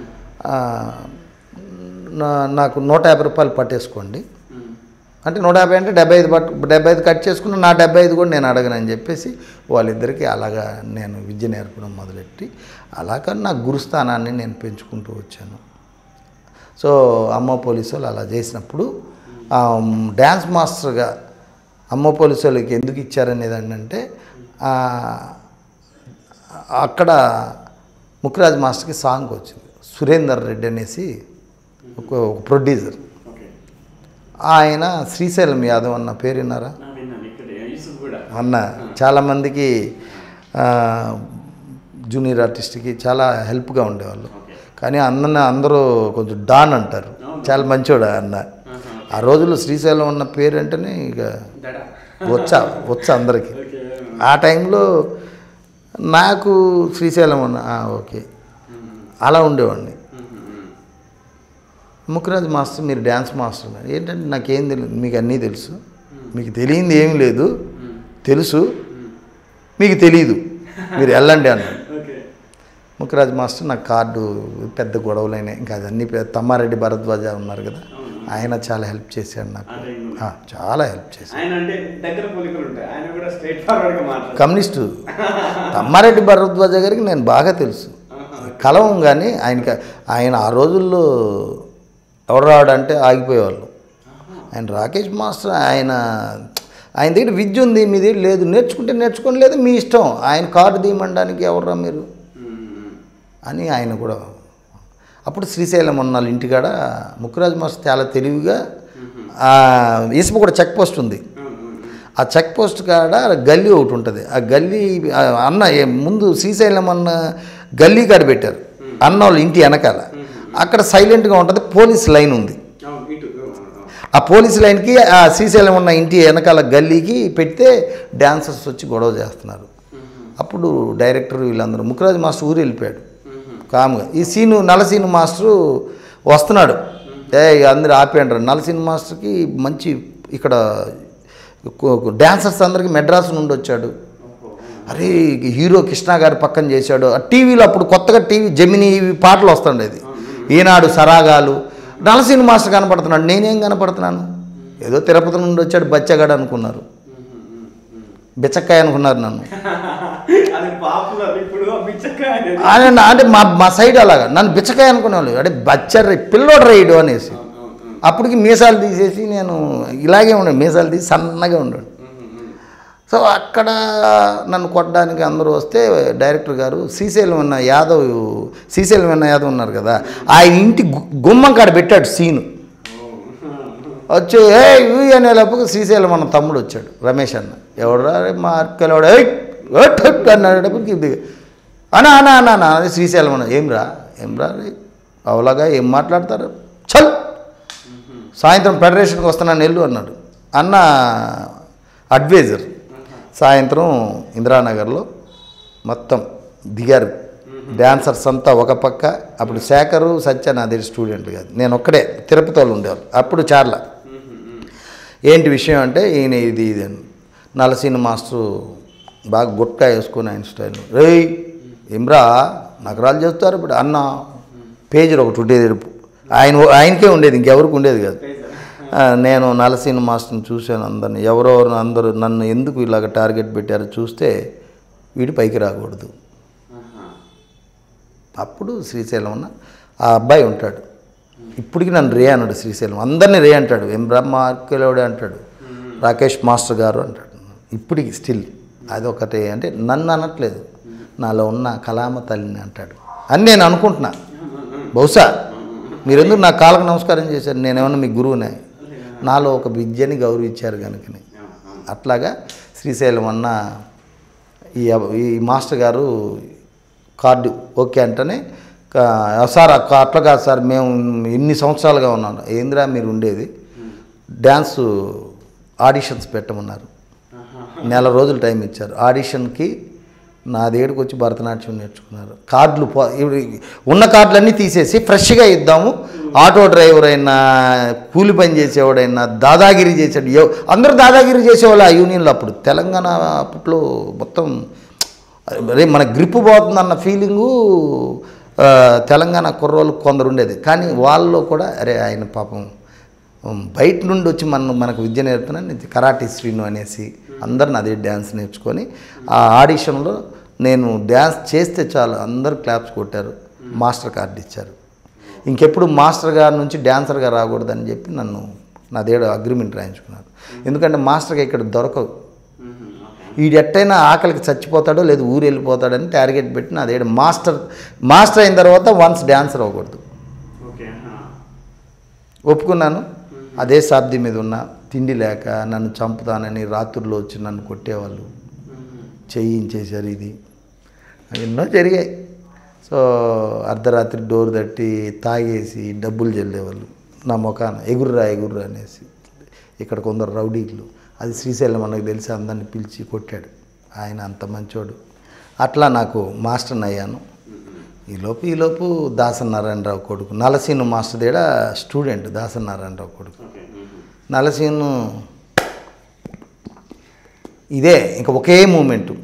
నా- నాకు నూట యాభై రూపాయలు పట్టేసుకోండి అంటే నూట యాభై అంటే డెబ్బై ఐదు పట్టు డెబ్బై ఐదు కట్ చేసుకుని నా డెబ్బై ఐదు కూడా నేను అడగనని చెప్పేసి వాళ్ళిద్దరికీ అలాగా నేను విద్య నేర్పడం మొదలెట్టి అలాగా నా గురుస్థానాన్ని నేను పెంచుకుంటూ వచ్చాను సో అమ్మ పోలీసు వాళ్ళు అలా చేసినప్పుడు ఆ, డ్యాన్స్ మాస్టర్గా అమ్మ పోలీసు వాళ్ళకి ఎందుకు ఇచ్చారనేది ఏంటంటే ఆ, అక్కడ ముఖ్యరాజ్ మాస్టర్కి సాంగ్ వచ్చింది సురేందర్ రెడ్డి అనేసి ఒక ఒక ప్రొడ్యూసర్ ఓకే ఆయన శ్రీశైలం యాదవ్ అన్న పేరు విన్నారా నా విన్నాను ఇక్కడ యూసుఫ్ కూడా అన్న చాలామందికి ఆ, జూనియర్ ఆర్టిస్ట్కి చాలా హెల్ప్గా ఉండేవాళ్ళు ఓకే కానీ అన్న అందరూ కొంచెం డాన్ అంటారు చాలా మంచోడు ఆ అన్న ఆ రోజుల్లో శ్రీశైలం అన్న పేరు అంటేనే ఇక దడ వచ్చా వచ్చా అందరికీ ఓకే ఆ టైంలో నాకు శ్రీశైలం అన్న ఆ, ఓకే అలా ఉండేవాడిని ముఖరాజ్ మాస్టర్ మీరు డ్యాన్స్ మాస్టర్ అన్నారు. ఏంటంటే నాకేం తెలియదు మీకు అన్నీ తెలుసు మీకు తెలియంది ఏమీ లేదు తెలుసు మీకు తెలియదు మీరు వెళ్ళండి అన్నాడు ఓకే ముఖరాజ్ మాస్టర్ నాకు కార్డు పెద్ద గొడవలైనాయి ఇంకా అదన్నీ పెద్ద తమ్మారెడ్డి భరద్వాజ ఉన్నారు కదా ఆయన చాలా హెల్ప్ చేశాడు నాకు ఆ టైంలో. ఆ, చాలా హెల్ప్ చేశాడు ఆయన అంటే దగ్గర పోలికలు ఉంటాయి ఆయన కూడా స్ట్రైట్ ఫార్వర్డ్ గా మాట్లాడతారు కమ్యూనిస్టు తమ్మారెడ్డి భరద్వాజ గారికి నేను బాగా తెలుసు కలవం కానీ ఆయనకి ఆయన ఆ రోజుల్లో ఎవరు రావడంటే ఆగిపోయేవాళ్ళు ఆయన రాకేష్ మాస్టర్ ఆయన ఆయన దగ్గర విద్య ఉంది మీ దగ్గర లేదు నేర్చుకుంటే నేర్చుకోని లేదు మీ ఇష్టం ఆయన కార్డు తీయమనడానికి ఎవర్రా మీరు అని ఆయన కూడా అప్పుడు శ్రీశైలం ఉన్నాళ్ళు ఇంటికాడ ముక్కురాజు మాస్టర్ చాలా తెలివిగా ఈసప కూడా చెక్ పోస్ట్ ఉంది ఆ చెక్ పోస్ట్ కాడ గల్లీ ఒకటి ఉంటుంది ఆ గల్లీ ఆ అన్న ఏ- ముందు శ్రీశైలం అన్న గల్లీ కాడ పెట్టారు అన్న వాళ్ళ ఇంటి వెనకాల అక్కడ సైలెంట్గా ఉంటుంది పోలీస్ లైన్ ఉంది ఇటు ఆ పోలీస్ లైన్కి ఆ శ్రీశైలం ఉన్న ఇంటి వెనకాల గల్లీకి పెడితే డాన్సర్స్ వచ్చి గొడవ చేస్తున్నారు అప్పుడు డైరెక్టర్ వీళ్ళందరూ ముఖరాజు మాస్టర్ ఊరు వెళ్ళిపోయాడు కామ్గా ఈ సీను నలసీను మాస్టరు వస్తున్నాడు ఏ అందరు ఆపేయండి నలసీను మాస్టర్కి మంచి ఇక్కడ డాన్సర్స్ అందరికీ మెడ్రాస్ నుండి వచ్చాడు అరే హీరో కృష్ణ గారి పక్కన చేశాడు ఆ టీవీలో అప్పుడు కొత్తగా టీవీ జమిని ఇవి పాటలు వస్తుండేది ఈనాడు సరాగాలు నలసీను మాస్టర్ కనపడుతున్నాడు నేనేం కనపడుతున్నాను ఏదో తిరుపతి నుండి వచ్చాడు బచ్చగాడు అనుకున్నారు బిచ్చక్కాయ అనుకున్నారు నన్ను అది పాపులర్ ఇప్పుడు బిచ్చకాయ అనేది ఆయన నా- అంటే మా మా సైడ్ అలాగా నన్ను బిచ్చకాయ అనుకునేవాళ్ళు అంటే బచ్చర్రి పిల్లోడు రైడు అనేసి అప్పటికి మీసాలు తీసేసి నేను ఇలాగే ఉండే మీసాలు తీసి సన్నగా ఉండాడు సో అక్కడ నన్ను కొట్టడానికి అందరూ వస్తే డైరెక్టర్ గారు శ్రీశైలం అన్న యాదవ్ శ్రీశైలం అన్న యాదవ్ ఉన్నారు కదా ఆయన ఇంటి గు- గుమ్మం కాడ పెట్టాడు సీను వచ్చి ఏ ఇవి అనేటప్పుడు శ్రీశైలం అన్న తమ్ముడు వచ్చాడు రమేష్ అన్న ఎవడరా మా అక్కలవాడు "ఏయ్, ఒట్ ఒట్" అన్నాడప్పటికి ఇది అనా అనా అనా అనా అది శ్రీశైలం అన్న ఏం రా ఏం రా రే? అవలాగా ఏం మాట్లాడతారు చల్ సాయంత్రం ఫెడరేషన్కి వస్తున్నాను వెళ్ళు అన్నాడు అన్న అడ్వైజర్ సాయంత్రం ఇందిరానగర్లో మొత్తం దిగారు డాన్సర్స్ అంతా ఒక పక్క అప్పుడు శేఖరు సత్య నా దగ్గర స్టూడెంట్ కాదు నేను ఒక్కడే తిరుపతి వాళ్ళు ఉండేవాళ్ళు అప్పుడు చార్ల ఏంటి విషయం అంటే ఈయన ఇది ఇది అని నలసీన మాస్టరు బాగా గుట్కా వేసుకొని ఆయన స్టైల్ రేయ్ ఇమ్రా నగరాలు చేస్తారు ఇప్పుడు అన్న పేజీలు ఒకటి ఉండేది ఎరుపు. ఆయన ఆయనకే ఉండేది ఇంకెవరికి ఉండేది కాదు ఆ, నేను నలసీన మాస్టర్ని చూశాను అందరిని ఎవరెవరు అందరూ నన్ను ఎందుకు ఇలాగ టార్గెట్ పెట్టారో చూస్తే వీడు పైకి రాకూడదు అప్పుడు శ్రీశైలం ఉన్న ఆ అబ్బాయి ఉంటాడు ఇప్పటికి నన్ను రే అన్నాడు శ్రీశైలం అందరినీ రే అంటాడు ఎం బ్రహ్మ ఆర్కెలవుడే అంటాడు రాకేష్ మాస్టర్ గారు అంటాడు ఇప్పటికి స్టిల్ అదొకటి అంటే నన్ను అనట్లేదు నాలో ఉన్న కలామ తల్లిని అంటాడు అని నేను అనుకుంటున్నా బహుశా మీరెందుకు నా కాళ్ళకు నమస్కారం చేశారు నేనేమన్నా మీ గురువునే నాలో ఒక విద్యని గౌరవించారు కనుకని అట్లాగా శ్రీశైలం అన్న ఈ అబ- ఈ మాస్టర్ గారు కార్డు ఓకే అంటేనే కా- సార్ అక్క- అట్లా కాదు సార్ మేము ఇన్ని సంవత్సరాలుగా ఉన్నాను ఏందిరా మీరు ఉండేది డ్యాన్స్ ఆడిషన్స్ పెట్టమన్నారు నెల రోజులు టైం ఇచ్చారు ఆడిషన్కి నా దగ్గరికి వచ్చి భరతనాట్యం నేర్చుకున్నారు కార్డులు పో ఇవి- ఉన్న కార్డులన్నీ తీసేసి ఫ్రెష్గా ఇద్దాము ఆటో డ్రైవర్ అయినా కూలి పని చేసేవాడైనా దాదాగిరి చేసాడు ఎవ- అందరూ దాదాగిరి చేసేవాళ్ళు ఆ యూనియన్లో అప్పుడు తెలంగాణ అప్పట్లో మొత్తం అరే మన గ్రిప్ పోతుందన్న ఫీలింగు ఆ, తెలంగాణ కుర్రోళ్ళు కొందరు ఉండేది కానీ వాళ్ళలో కూడా అరే ఆయన పాపం ఉమ్, బయట నుండి వచ్చి మన మనకు విద్య నేర్పుతున్నాను కరాటే శ్రీను అనేసి అందరిని అదే డ్యాన్స్ నేర్చుకొని ఆ ఆడిషన్లో నేను డ్యాన్స్ చేస్తే చాలు అందరూ క్లాప్స్ కొట్టారు మాస్టర్ కార్డు ఇచ్చారు ఇంకెప్పుడు మాస్టర్ గారి నుంచి డ్యాన్సర్గా రాకూడదని చెప్పి నన్ను నా దగ్గర అగ్రిమెంట్ రాయించుకున్నారు ఎందుకంటే మాస్టర్గా ఇక్కడ దొరకవు వీడు ఎట్టయినా ఆకలికి చచ్చిపోతాడో లేదు ఊరు వెళ్ళిపోతాడని టార్గెట్ పెట్టి నా దగ్గర మాస్టర్ మాస్టర్ అయిన తర్వాత వన్స్ డ్యాన్సర్ అవ్వకూడదు ఓకే ఒప్పుకున్నాను అదే శాబ్ది మీద ఉన్నా తిండి లేక నన్ను చంపుతానని రాత్రుల్లో వచ్చి నన్ను కొట్టేవాళ్ళు చేయించేశారు ఇది ఎన్నో జరిగాయి సో అర్ధరాత్రి డోర్ తట్టి తాగేసి డబ్బులు చెల్లేవాళ్ళు నా ముఖాన ఎగుర్రా ఎగుర్రా అనేసి ఇక్కడ కొందరు రౌడీలు అది శ్రీశైలం మనకు తెలిసి అందరిని పిలిచి కొట్టాడు ఆయన అంత మంచోడు అట్లా నాకు మాస్టర్ని అయ్యాను ఈలోపు ఈలోపు దాసన్ నారాయణరావు కొడుకు నలసీను మాస్టర్ దేడ స్టూడెంట్ దాసన్ నారాయణరావు కొడుకు నలసీను ఇదే ఇంకా ఒకే మూమెంటు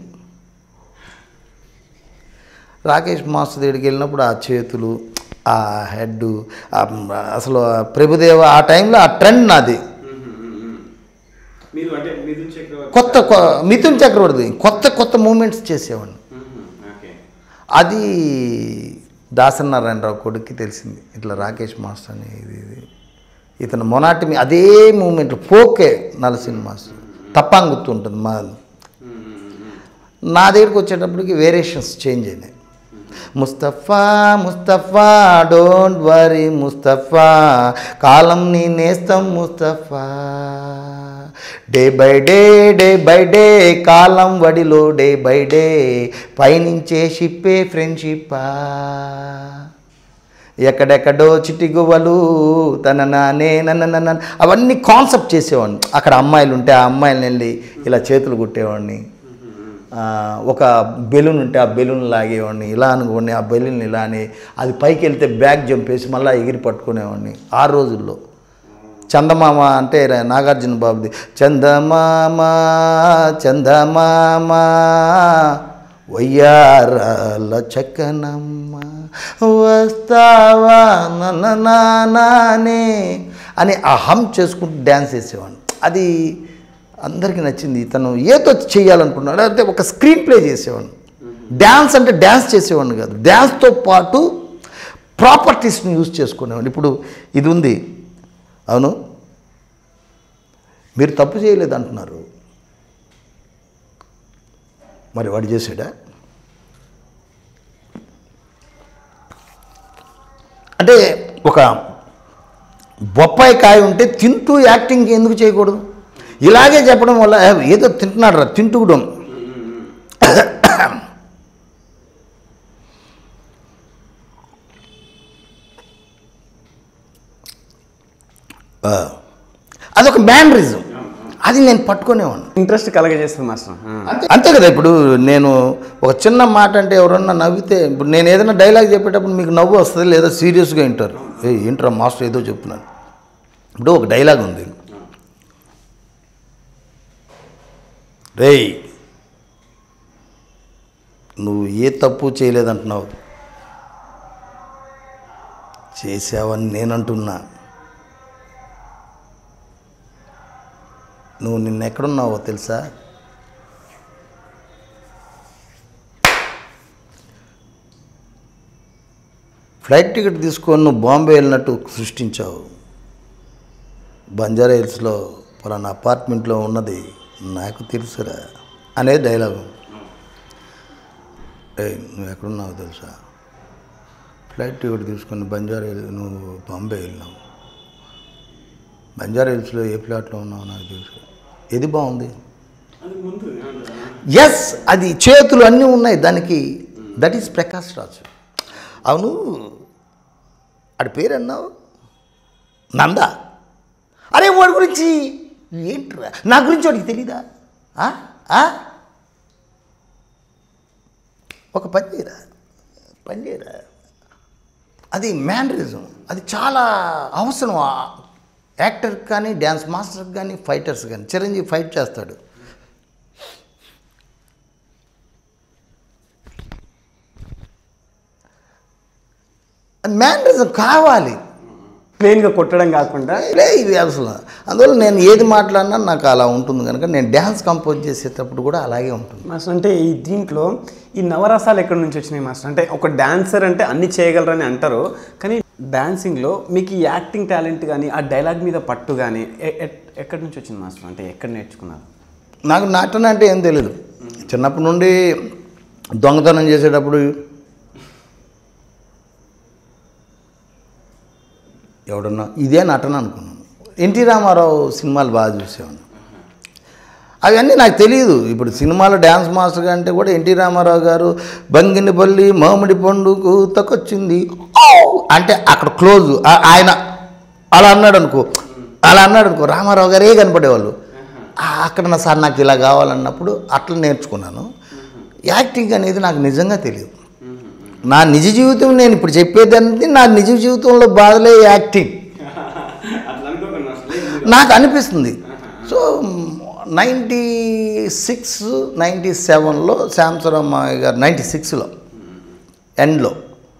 రాకేష్ మాస్టర్ దగ్గరికి వెళ్ళినప్పుడు ఆ చేతులు ఆ హెడ్ అసలు ఆ ప్రభుదేవ ఆ టైంలో ఆ ట్రెండ్ నాది మీరు అంటే మిథున్ చక్రవర్తి కొత్త కొ- మిథున్ చక్రవర్తి కొత్త కొత్త మూమెంట్స్ చేసేవాడిని ఓకే అది దాసనారాయణరావు కొడుక్కి తెలిసింది ఇట్లా రాకేష్ మాస్టర్ అని ఇది ఇది ఇతను మొనాటిమి అదే మూమెంట్ ఫోకే నలసింహ మాస్టర్ తప్పని గుర్తుంటుంది మా నా దగ్గరికి వచ్చేటప్పటికి వేరియేషన్స్ చేంజ్ అయినాయి ముస్తఫా ముస్తఫా డోంట్ వరీ ముస్తఫా కాలం నీ నేస్తం Mustafa day by day day by day కాలం వడిలో డే బై డే పయనించే షిప్పే ఫ్రెండ్షిప్పా ఎక్కడెక్కడో చిట్టి గువ్వలు తన నానే నన్న నన్న అవన్నీ కాన్సెప్ట్ చేసేవాడిని అక్కడ అమ్మాయిలు ఉంటే ఆ అమ్మాయిలను వెళ్ళి ఇలా చేతులు కుట్టేవాడిని ఆ, ఒక బెలూన్ ఉంటే ఆ బెలూన్ లాగేవాడిని ఇలా అనుకోండి ఆ బెలూన్ ఇలా అని అది పైకి వెళ్తే బ్యాగ్ జంప్ వేసి మళ్ళీ ఎగిరి పట్టుకునేవాడిని ఆ రోజుల్లో చందమామ అంటే రా- నాగార్జున బాబుది చందమామ చందమామ వయ్యారాల చక్కనమ్మ వస్తావా నన్న నానే అని ఆ హమ్ చేసుకుంటూ డ్యాన్స్ వేసేవాడిని అది అందరికీ నచ్చింది ఇతను ఏదో చేయాలనుకున్నాడు అంటే ఒక స్క్రీన్ ప్లే చేసేవాడిని డ్యాన్స్ అంటే డ్యాన్స్ చేసేవాడిని కాదు డ్యాన్స్తో పాటు ప్రాపర్టీస్ని యూజ్ చేసుకునేవాడిని ఇప్పుడు ఇది ఉంది అవును మీరు తప్పు చేయలేదు అంటున్నారు మరి వాడు చేశాడా అంటే ఒక బొప్పాయి కాయ ఉంటే తింటూ యాక్టింగ్ ఎందుకు చేయకూడదు ఇలాగే చెప్పడం వల్ల "ఏ, ఏదో తింటున్నాడు రా తింటూ కూడా ఆ, అదొక మ్యానరిజం అది నేను పట్టుకునేవాడిని ఇంట్రెస్ట్ కలగజేస్తుంది మాస్టర్ ఆ. అంతే అంతే కదా ఇప్పుడు నేను ఒక చిన్న మాట అంటే ఎవరన్నా నవ్వితే ఇప్పుడు నేను ఏదైనా డైలాగ్ చెప్పేటప్పుడు మీకు నవ్వు వస్తుంది లేదా సీరియస్గా వింటారు ఏ ఏంట్రా మాస్టర్ ఏదో చెప్తున్నాను ఇప్పుడు ఒక డైలాగ్ ఉంది రేయ్ నువ్వు ఏ తప్పు చేయలేదంటున్నావు చేసావని నేనంటున్నా నువ్వు నిన్న ఎక్కడున్నావో తెలుసా ఫ్లైట్ టికెట్ తీసుకొని నువ్వు బాంబే వెళ్ళినట్టు సృష్టించావు బంజారా హిల్స్లో పలానా అపార్ట్మెంట్లో ఉన్నది నాకు తెలుసురా అనేది డైలాగు ఏయ్ నువ్వు ఎక్కడున్నావు తెలుసా ఫ్లైట్ టికెట్ తీసుకొని బంజారా హిల్ నువ్వు బాంబే వెళ్ళినావు బంజారా హిల్స్లో ఏ ఫ్లాట్లో ఉన్నావు నాకు తెలుసు ఏది బాగుంది ఎస్ అది చేతులు అన్నీ ఉన్నాయి దానికి దట్ ఈస్ ప్రకాష్ రాజు అవును ఆడి పేరు అన్నావు నంద అరే వాడి గురించి ఏంట్రా నా గురించి వాడికి తెలీదా ఆ? ఆ? ఒక పని చేయరా పని చేయరా అది మ్యానరిజం అది చాలా అవసరం ఆ యాక్టర్కి కానీ డ్యాన్స్ మాస్టర్కి కానీ ఫైటర్స్ కానీ చిరంజీవి ఫైట్ చేస్తాడు మ్యానరిజం కావాలి ప్లెయిన్గా కొట్టడం కాకుండా లే ఇది అసలు అందువల్ల నేను ఏది మాట్లాడినా నాకు అలా ఉంటుంది కనుక నేను డ్యాన్స్ కంపోజ్ చేసేటప్పుడు కూడా అలాగే ఉంటుంది మాస్టర్ అంటే ఈ దీంట్లో ఈ నవరసాలు ఎక్కడి నుంచి వచ్చినాయి మాస్టర్ అంటే ఒక డాన్సర్ అంటే అన్ని చేయగలరని అంటారు కానీ డాన్సింగ్లో మీకు ఈ యాక్టింగ్ టాలెంట్ కానీ ఆ డైలాగ్ మీద పట్టు కానీ ఎ- ఎ- ఎక్కడి నుంచి వచ్చింది మాస్టర్ అంటే ఎక్కడ నేర్చుకున్నారు నాకు నటన అంటే ఏం తెలియదు చిన్నప్పటి నుండి దొంగతనం చేసేటప్పుడు ఎవడన్నా ఇదే నటన అనుకున్నాను ఎన్టీ రామారావు సినిమాలు బాగా చూసేవాడిని అవన్నీ నాకు తెలియదు ఇప్పుడు సినిమాలో డ్యాన్స్ మాస్టర్ అంటే కూడా ఎన్టీ రామారావు గారు బంగినపల్లి మామిడి పండుకు తకొచ్చింది అంటే అక్కడ క్లోజ్ ఆ- ఆయన అలా అన్నాడు అనుకో అలా అన్నాడు అనుకో రామారావు గారే కనపడేవాళ్ళు ఆ, అక్కడ నా సార్ నాకు ఇలా కావాలన్నప్పుడు అట్లా నేర్చుకున్నాను యాక్టింగ్ అనేది నాకు నిజంగా తెలియదు నా నిజ జీవితం నేను ఇప్పుడు చెప్పేదాన్ని నా నిజ జీవితంలో బాధలే యాక్టింగ్ అట్లా అనుకోకుండా నాకు అనిపిస్తుంది సో నైంటీ సిక్స్ నైంటీ సెవెన్లో శాంసరావు మామయ్య గారు నైంటీ సిక్స్లో ఎండ్లో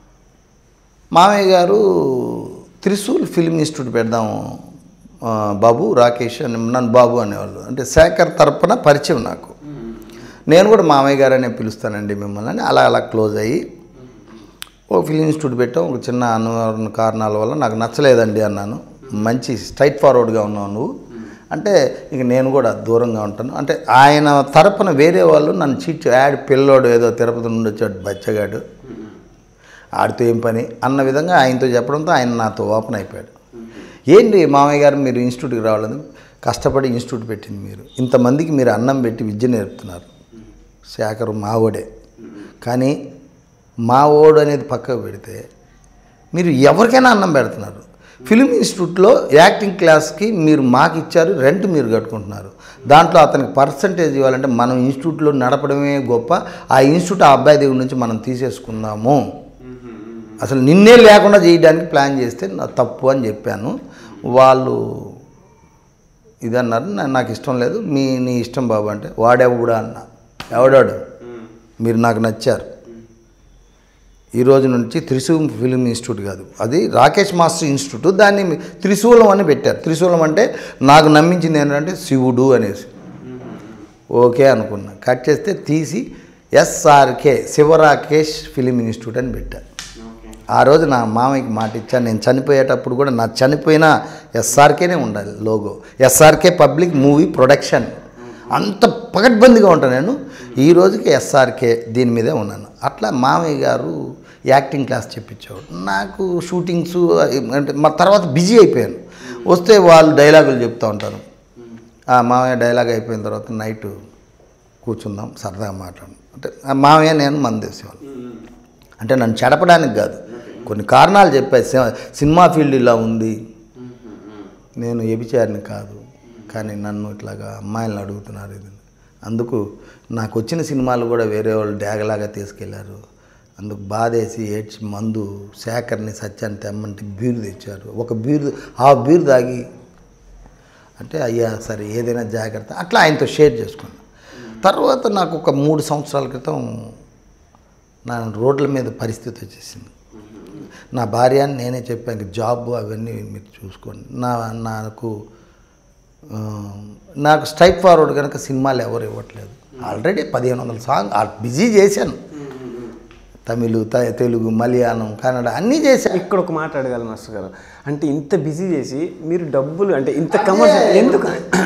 మామయ్య గారు త్రిశూల్ ఫిల్మ్ ఇన్స్టిట్యూట్ పెడదాము ఆ, బాబు రాకేష్ అని నన్ను బాబు అనేవాళ్ళు అంటే శేఖర్ తరపున పరిచయం నాకు నేను కూడా మామయ్య గారు అనే పిలుస్తానండి మిమ్మల్ని అని అలా అలా క్లోజ్ అయ్యి ఒక ఫిలిం ఇన్స్టిట్యూట్ పెట్టాం ఒక చిన్న అనివారణ కారణాల వల్ల నాకు నచ్చలేదండి అన్నాను మంచి స్ట్రైట్ ఫార్వర్డ్గా ఉన్నావు నువ్వు అంటే ఇక నేను కూడా దూరంగా ఉంటాను అంటే ఆయన తరపున వేరే వాళ్ళు నన్ను చీట్ యాడ్ పిల్లోడు ఏదో తిరుపతి నుండి వచ్చాడు బచ్చగాడు ఆడితో ఏం పని అన్న విధంగా ఆయనతో చెప్పడంతో ఆయన నాతో ఓపెన్ అయిపోయాడు ఏంటి మామయ్య గారు మీరు ఇన్స్టిట్యూట్కి రావాలని కష్టపడి ఇన్స్టిట్యూట్ పెట్టింది మీరు ఇంతమందికి మీరు అన్నం పెట్టి విద్య నేర్పుతున్నారు శేఖర్ మావోడే కానీ మా ఓడు అనేది పక్కకు పెడితే మీరు ఎవరికైనా అన్నం పెడుతున్నారు ఫిలిం ఇన్స్టిట్యూట్లో యాక్టింగ్ క్లాస్కి మీరు మాకు ఇచ్చారు రెంట్ మీరు కట్టుకుంటున్నారు దాంట్లో అతనికి పర్సంటేజ్ ఇవ్వాలంటే మనం ఇన్స్టిట్యూట్లో నడపడమే గొప్ప ఆ ఇన్స్టిట్యూట్ ఆ అబ్బాయి దగ్గర నుంచి మనం తీసేసుకుందాము అసలు నిన్నే లేకుండా చేయడానికి ప్లాన్ చేస్తే నా తప్పు అని చెప్పాను వాళ్ళు ఇదన్నారు నా- నాకు ఇష్టం లేదు మీ నీ ఇష్టం బాబు అంటే వాడెవడా అన్న ఎవడాడు మీరు నాకు నచ్చారు ఈ రోజు నుంచి త్రిశూలం ఫిలిం ఇన్స్టిట్యూట్ కాదు అది రాకేష్ మాస్టర్ ఇన్స్టిట్యూట్ దాన్ని త్రిశూలం అని పెట్టారు త్రిశూలం అంటే నాకు నమ్మించింది ఏంటంటే శివుడు అనేసి ఓకే అనుకున్నా కట్ చేస్తే తీసి ఎస్ఆర్కే శివరాకేష్ ఫిలిం ఇన్స్టిట్యూట్ అని పెట్టారు ఆ రోజు నా మామయ్యకి మాట ఇచ్చాను నేను చనిపోయేటప్పుడు కూడా నా చనిపోయిన ఎస్ఆర్కేనే ఉండాలి logo SRK public movie production అంత పకడ్బందీగా ఉంటాను నేను ఈ రోజుకి ఎస్ఆర్కే దీని మీదే ఉన్నాను అట్లా మామయ్య గారు యాక్టింగ్ క్లాస్ చెప్పించేవాడు నాకు షూటింగ్స్ అంటే మా తర్వాత బిజీ అయిపోయాను వస్తే వాళ్ళు డైలాగులు చెప్తూ ఉంటారు ఆ మామయ్య డైలాగ్ అయిపోయిన తర్వాత నైట్ కూర్చుందాం సరదాగా మాట్లాడు అంటే ఆ మామయ్య నేను మందేసేవాళ్ళు అంటే నన్ను చెడపడానికి కాదు కొన్ని కారణాలు చెప్పాయి సి- సినిమా ఫీల్డ్ ఇలా ఉంది నేను వ్యభిచారిని కాదు కానీ నన్ను ఇట్లాగా అమ్మాయిలను అడుగుతున్నారు ఇది అందుకు నాకు వచ్చిన సినిమాలు కూడా వేరే వాళ్ళు డ్యాగలాగా తీసుకెళ్లారు అందుకు బాధేసి ఏడ్చి మందు శేఖర్ని సత్యాన్ని తెమ్మంటే బీరు తెచ్చారు ఒక బీరు ఆ బీరు తాగి అంటే అయ్యా సరే ఏదైనా జాగ్రత్త అట్లా ఆయనతో షేర్ చేసుకున్నాను తర్వాత నాకు ఒక మూడు సంవత్సరాల క్రితం నా రోడ్ల మీద పరిస్థితి వచ్చేసింది నా భార్య అని నేనే చెప్పాను జాబ్ అవన్నీ మీరు చూసుకోండి నా నాకు ఆ, నాకు స్ట్రైట్ ఫార్వర్డ్ కనుక సినిమాలు ఎవరు ఇవ్వట్లేదు ఆల్రెడీ పదిహేను వందల సాంగ్ బిజీ చేశాను తమిళ్ త- తెలుగు మలయాళం కన్నడ అన్నీ చేశాను ఇక్కడ ఒక మాట అడగాలి మాస్టర్ గారు అంటే ఇంత బిజీ చేసి మీరు డబ్బులు అంటే ఇంత కమర్షియల్ ఎందుకు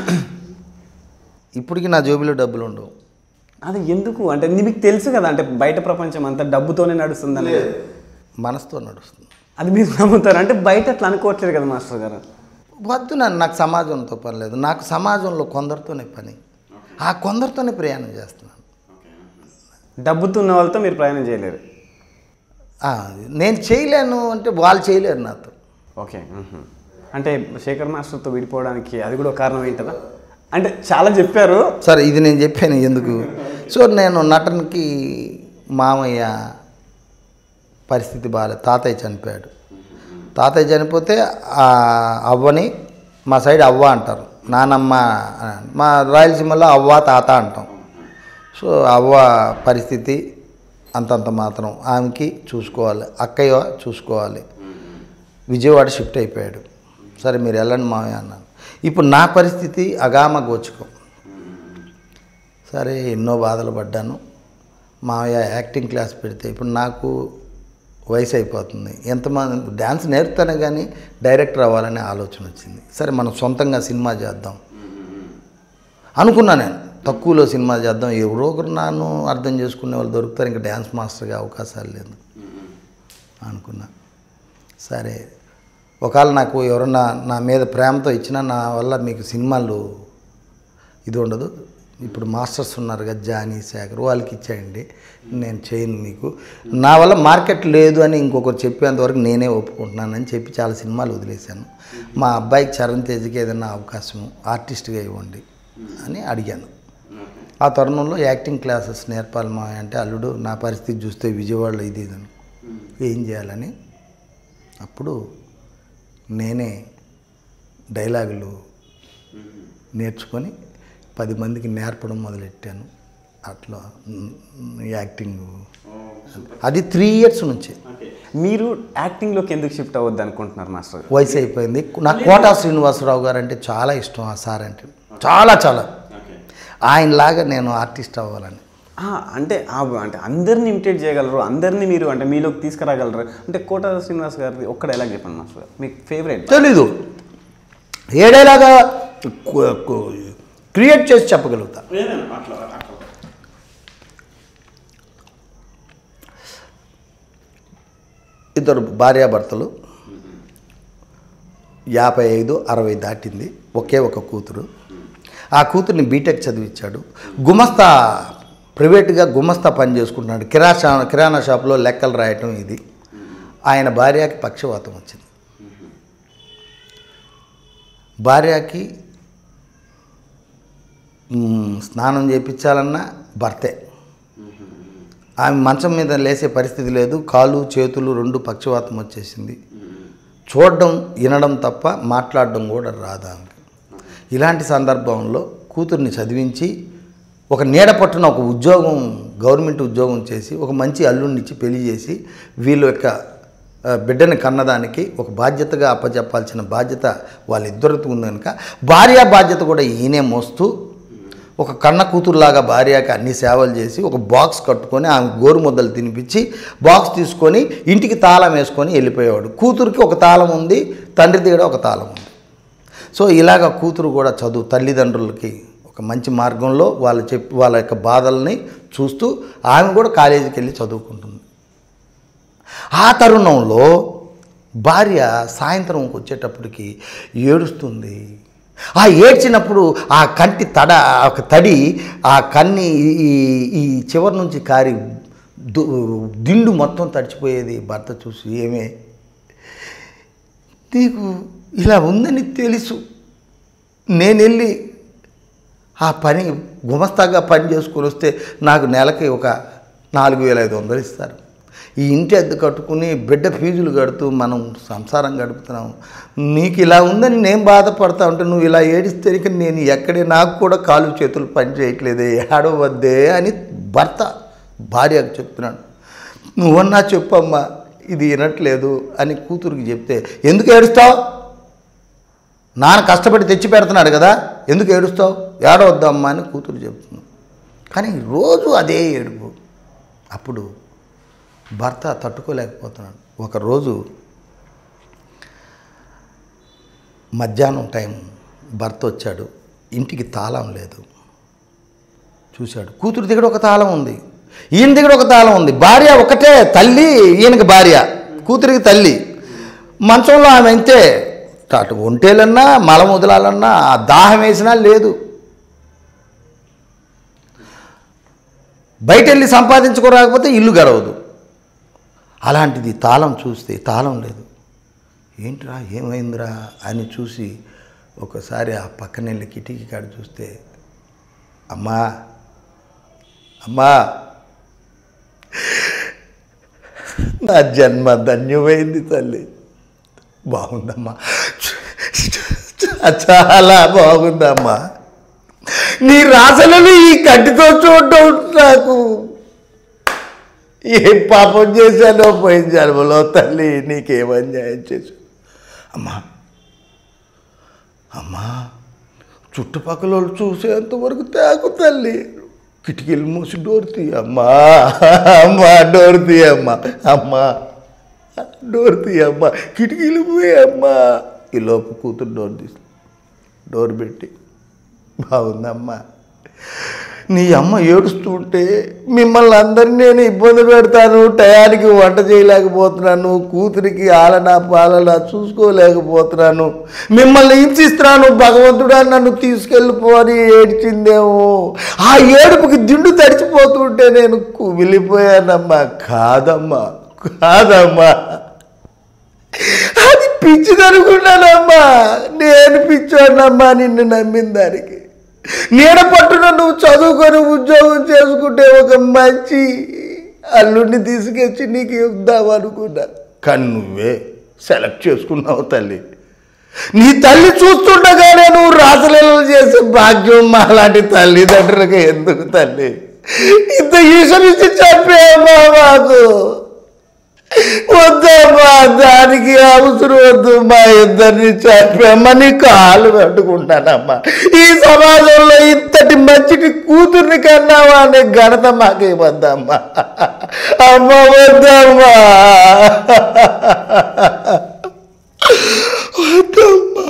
ఇప్పటికీ నా జోబిలో డబ్బులు ఉండవు అది ఎందుకు అంటే మీకు తెలుసు కదా అంటే బయట ప్రపంచం అంతా డబ్బుతోనే నడుస్తుంది అనేది మనసుతో నడుస్తుంది అది మీరు నమ్ముతారు అంటే బయట అట్లా అనుకోవట్లేదు కదా మాస్టర్ గారు వద్దు నన్ను నాకు సమాజంతో పని లేదు నాకు సమాజంలో కొందరితోనే పని ఆ కొందరితోనే ప్రయాణం చేస్తున్నాను డబ్బుతో ఉన్న వాళ్ళతో మీరు ప్రయాణం చేయలేరు ఆ, నేను చేయలేను అంటే వాళ్ళు చేయలేరు నాతో ఓకే మ్మ్. అంటే శేఖర్ మాస్టర్తో విడిపోవడానికి అది కూడా ఒక కారణం ఏంటదా అంటే చాలా చెప్పారు సరే ఇది నేను చెప్పాను ఎందుకు సో నేను నటనకి మామయ్య పరిస్థితి బాగాలేదు తాతయ్య చనిపోయాడు తాతయ్య చనిపోతే ఆ అవ్వని మా సైడ్ అవ్వ అంటారు నానమ్మ అని. మా రాయలసీమలో అవ్వ తాత అంటాం సో అవ్వ పరిస్థితి అంతంత మాత్రం ఆమెకి చూసుకోవాలి అక్కయ్య చూసుకోవాలి విజయవాడ షిఫ్ట్ అయిపోయాడు సరే మీరు వెళ్ళండి మావయ్య అన్నాను ఇప్పుడు నా పరిస్థితి అగామ గోచుకం సరే ఎన్నో బాధలు పడ్డాను మావయ్య యాక్టింగ్ క్లాస్ పెడితే ఇప్పుడు నాకు వయసు అయిపోతుంది ఎంతమంది డ్యాన్స్ నేర్పుతానే కానీ డైరెక్టర్ అవ్వాలనే ఆలోచన వచ్చింది సరే మనం సొంతంగా సినిమా చేద్దాం అనుకున్నా నేను తక్కువలో సినిమా చేద్దాం ఎవరో ఒకరు నన్ను అర్థం చేసుకునే వాళ్ళు దొరుకుతారు ఇంకా డ్యాన్స్ మాస్టర్గా అవకాశాలు లేదు అనుకున్నా సరే ఒకవేళ నాకు ఎవరన్నా నా మీద ప్రేమతో ఇచ్చినా నా వల్ల మీకు సినిమాలు ఇది ఉండదు ఇప్పుడు మాస్టర్స్ ఉన్నారు కదా జానీ శేఖర్ వాళ్ళకి ఇచ్చేయండి నేను చేయను మీకు నా వల్ల మార్కెట్ లేదు అని ఇంకొకరు చెప్పేంతవరకు నేనే ఒప్పుకుంటున్నానని చెప్పి చాలా సినిమాలు వదిలేశాను మా అబ్బాయికి చరణ్ తేజ్కి ఏదైనా అవకాశం ఆర్టిస్ట్గా ఇవ్వండి అని అడిగాను ఆ తరుణంలో యాక్టింగ్ క్లాసెస్ నేర్పాలి మా అంటే అల్లుడు నా పరిస్థితి చూస్తే విజయవాడలో ఇది ఇది అని. ఏం చేయాలని అప్పుడు నేనే డైలాగులు నేర్చుకొని పది మందికి నేర్పడం మొదలెట్టాను అట్లా మ్, యాక్టింగ్ అది త్రీ ఇయర్స్ నుంచి మీరు యాక్టింగ్లోకి ఎందుకు షిఫ్ట్ అవ్వద్దు అనుకుంటున్నారు మాస్టర్ గారు వయసు అయిపోయింది నాకు కోటా శ్రీనివాసరావు గారు అంటే చాలా ఇష్టం ఆ సార్ అంటే చాలా చాలా ఆయనలాగా నేను ఆర్టిస్ట్ అవ్వాలని ఆ, అంటే ఆ- అంటే అందరిని ఇమిటేట్ చేయగలరు అందరినీ మీరు అంటే మీలోకి తీసుకురాగలరు అంటే కోట శ్రీనివాస్ గారిది ఒక్క డైలాగ్ చెప్పండి మాస్టర్ గారు మీకు ఫేవరెట్ తెలీదు ఏడేలాగా క్రియేట్ చేసి చెప్పగలుగుతా ఇద్దరు భార్యాభర్తలు యాభై ఐదు అరవై దాటింది ఒకే ఒక కూతురు ఆ కూతుర్ని బీటెక్ చదివించాడు గుమస్తా ప్రైవేట్గా గుమస్తా పని చేసుకుంటున్నాడు కిరాణా కిరాణా షాప్లో లెక్కలు రాయటం ఇది ఆయన భార్యకి పక్షవాతం వచ్చింది భార్యకి మ్, స్నానం చేయించాలన్నా భర్తే ఆమె మంచం మీద లేసే పరిస్థితి లేదు కాలు చేతులు రెండు పక్షవాతం వచ్చేసింది చూడడం వినడం తప్ప మాట్లాడడం కూడా రాదు ఆమెకి ఇలాంటి సందర్భంలో కూతుర్ని చదివించి ఒక నీడ పట్టున ఒక ఉద్యోగం గవర్నమెంట్ ఉద్యోగం చేసి ఒక మంచి అల్లుడిని ఇచ్చి పెళ్లి చేసి వీళ్ళ యొక్క ఆ, బిడ్డని కన్నదానికి ఒక బాధ్యతగా అప్పచెప్పాల్సిన బాధ్యత వాళ్ళిద్దరితో ఉంది కనుక భార్య బాధ్యత కూడా ఈయనే మోస్తూ ఒక కన్న కూతురులాగా భార్యకి అన్ని సేవలు చేసి ఒక బాక్స్ కట్టుకొని ఆమె గోరు ముద్దలు తినిపించి బాక్స్ తీసుకొని ఇంటికి తాళం వేసుకొని వెళ్ళిపోయేవాడు కూతురికి ఒక తాళం ఉంది తండ్రి దగ్గర ఒక తాళం ఉంది సో ఇలాగ కూతురు కూడా చదువు తల్లిదండ్రులకి ఒక మంచి మార్గంలో వాళ్ళు చెప్పి వాళ్ళ యొక్క బాధల్ని చూస్తూ ఆమె కూడా కాలేజీకి వెళ్ళి చదువుకుంటుంది ఆ తరుణంలో భార్య సాయంత్రంకి వచ్చేటప్పటికి ఏడుస్తుంది ఆ ఏడ్చినప్పుడు ఆ కంటి తడ ఆ ఒక తడి ఆ కన్ని ఈ ఈ చివరి నుంచి కారి దు- దిండు మొత్తం తడిచిపోయేది భర్త చూసి ఏమే నీకు ఇలా ఉందని తెలుసు నేను వెళ్ళి ఆ పని గుమస్తాగా పని చేసుకొని వస్తే నాకు నెలకి ఒక నాలుగు వేల ఐదు వందలు ఇస్తారు ఈ ఇంటి అద్దె కట్టుకుని బిడ్డ ఫీజులు కడుతూ మనం సంసారం గడుపుతున్నాం నీకు ఇలా ఉందని నేను బాధపడతా ఉంటే నువ్వు ఇలా ఏడిస్తే ఇక నేను ఎక్కడే నాకు కూడా కాలు చేతులు పని చేయట్లేదే ఏడవద్దే అని భర్త భార్యకు చెప్తున్నాడు నువ్వన్నా చెప్పమ్మా ఇది వినట్లేదు అని కూతురికి చెప్తే ఎందుకు ఏడుస్తావు నాన్న కష్టపడి తెచ్చి పెడుతున్నాడు కదా ఎందుకు ఏడుస్తావు ఏడవద్దమ్మా అని కూతురు చెప్తున్నాను కానీ రోజు అదే ఏడుపు అప్పుడు భర్త తట్టుకోలేకపోతున్నాడు ఒకరోజు మధ్యాహ్నం టైం భర్త వచ్చాడు ఇంటికి తాళం లేదు చూశాడు కూతురు దగ్గర ఒక తాళం ఉంది ఈయన దగ్గర ఒక తాళం ఉంది భార్య ఒకటే తల్లి ఈయనకి భార్య కూతురికి తల్లి మంచంలో ఆమె అంతే అటు ఒంటేలన్నా మలం వదలాలన్నా ఆ దాహం వేసినా లేదు బయట వెళ్ళి సంపాదించుకోరాకపోతే ఇల్లు గడవదు అలాంటిది తాళం చూస్తే తాళం లేదు ఏంట్రా ఏమైందిరా అని చూసి ఒకసారి ఆ పక్కన వెళ్ళి కిటికీ కాడ చూస్తే అమ్మా అమ్మా నా జన్మ ధన్యమైంది తల్లి బాగుందమ్మా చాలా బాగుందమ్మా నీ రాసలను ఈ కంటితో చూడటం నాకు ఏం పాపం చేశానో పోయిన జన్మలో తల్లి నీకేం అన్యాయం చేశావు అమ్మా అమ్మా చుట్టుపక్కల వాళ్ళు చూసేంతవరకు తాకు తల్లి కిటికీలు మూసి డోర్ తీయమ్మా అమ్మా డోర్ తీయమ్మా అమ్మా డోర్ తీయమ్మా కిటికీలు పోయమ్మా ఈ లోపు కూతురు డోర్ తీసి డోర్ పెట్టి బాగుందమ్మా నీ అమ్మ ఏడుస్తుంటే మిమ్మల్ని అందరినీ నేను ఇబ్బంది పెడతాను టయానికి వంట చేయలేకపోతున్నాను కూతురికి ఆలనా పాలనా చూసుకోలేకపోతున్నాను మిమ్మల్ని హింసిస్తున్నాను భగవంతుడా నన్ను తీసుకెళ్ళిపోని ఏడ్చిందేమో ఆ ఏడుపుకి దిండు తడిచిపోతుంటే నేను కుమిలిపోయానమ్మా కాదమ్మా కాదమ్మా అది పిచ్చిదనుకున్నానమ్మా నేను పిచ్చానమ్మా నిన్ను నమ్మిన దానికి నీడ పట్టున నువ్వు చదువుకొని ఉద్యోగం చేసుకుంటే ఒక మంచి అల్లుడిని తీసుకొచ్చి నీకు ఇద్దాం అనుకున్నా కానీ నువ్వే సెలెక్ట్ చేసుకున్నావు తల్లి నీ తల్లి చూస్తుండగానే నువ్వు రాసలీలలు చేసే భాగ్యం మా లాంటి తల్లిదండ్రులకు ఎందుకు తల్లి ఇంత ఈశ్వరించి చెప్పేమ్మా మాకు వద్దమ్మా దానికి అవసరం వద్దు మా ఇద్దరిని చెప్పమ్మా నీ కాలు పెట్టుకుంటానమ్మా ఈ సమాజంలో ఇంతటి మంచిటి కూతుర్ని కన్నావా అనే ఘనత మాకే వద్దమ్మా అమ్మ వద్దమ్మా వద్దమ్మా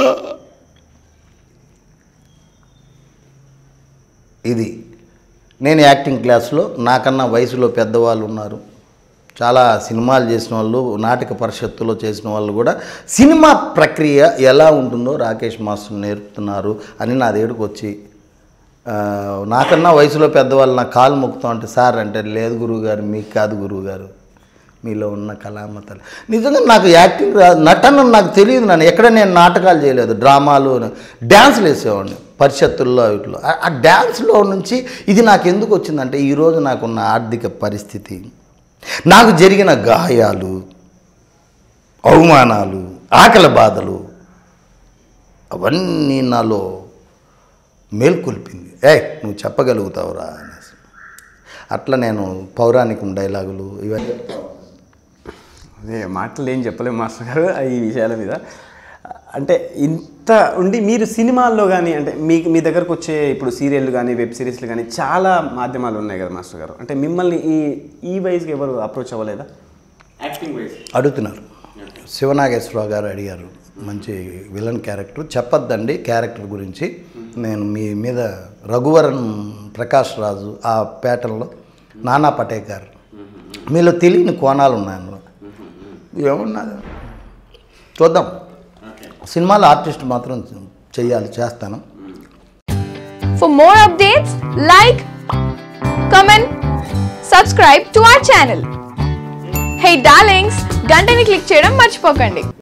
ఇది నేను యాక్టింగ్ క్లాస్లో నాకన్నా వయసులో పెద్దవాళ్ళు ఉన్నారు చాలా సినిమాలు చేసిన వాళ్ళు నాటక పరిషత్తులో చేసిన వాళ్ళు కూడా సినిమా ప్రక్రియ ఎలా ఉంటుందో రాకేష్ మాస్టర్ నేర్పుతున్నారు అని నా దగ్గరకు వచ్చి ఆ, నాకన్నా వయసులో పెద్దవాళ్ళు నా కాలు మొక్కుతాం అంటే సార్ అంటే లేదు గురువుగారు మీకు కాదు గురువుగారు మీలో ఉన్న కళామతలు నిజంగా నాకు యాక్టింగ్ రా- నటన నాకు తెలియదు నన్ను ఎక్కడ నేను నాటకాలు చేయలేదు డ్రామాలు డ్యాన్స్లు వేసేవాడిని పరిషత్తుల్లో ఇట్లో ఆ- ఆ డ్యాన్స్లో నుంచి ఇది నాకు ఎందుకు వచ్చిందంటే ఈరోజు నాకున్న ఆర్థిక పరిస్థితి నాకు జరిగిన గాయాలు అవమానాలు ఆకలి బాధలు అవన్నీ నాలో మేల్కొల్పింది ఏ నువ్వు చెప్పగలుగుతావురా అనేసి అట్లా నేను పౌరాణికం డైలాగులు ఇవన్నీ అదే మాటలు ఏం చెప్పలేము మాస్టర్ గారు ఈ విషయాల మీద అంటే ఇంత ఉండి మీరు సినిమాల్లో కానీ అంటే మీ మీ దగ్గరకు వచ్చే ఇప్పుడు సీరియల్ కానీ వెబ్ సిరీస్లు కానీ చాలా మాధ్యమాలు ఉన్నాయి కదా మాస్టర్ గారు అంటే మిమ్మల్ని ఈ ఈ వయసుకి ఎవరు అప్రోచ్ అవ్వలేదా యాక్టింగ్ వైజ్ అడుగుతున్నారు శివనాగేశ్వరరావు గారు అడిగారు మంచి విలన్ క్యారెక్టర్ చెప్పొద్దండి క్యారెక్టర్ గురించి నేను మీ మీద రఘువరన్ ప్రకాష్ రాజు ఆ ప్యాటర్న్లో నానా పటేకర్ మీలో తెలియని కోణాలు ఉన్నాయి అందులో ఏమున్నది చూద్దాం సినిమాలో ఆర్టిస్ట్ మాత్రం చెయ్యాలి చేస్తాను For more updates, like, comment, subscribe to our channel. Hey darlings, గంటని click చేయడం మర్చిపోకండి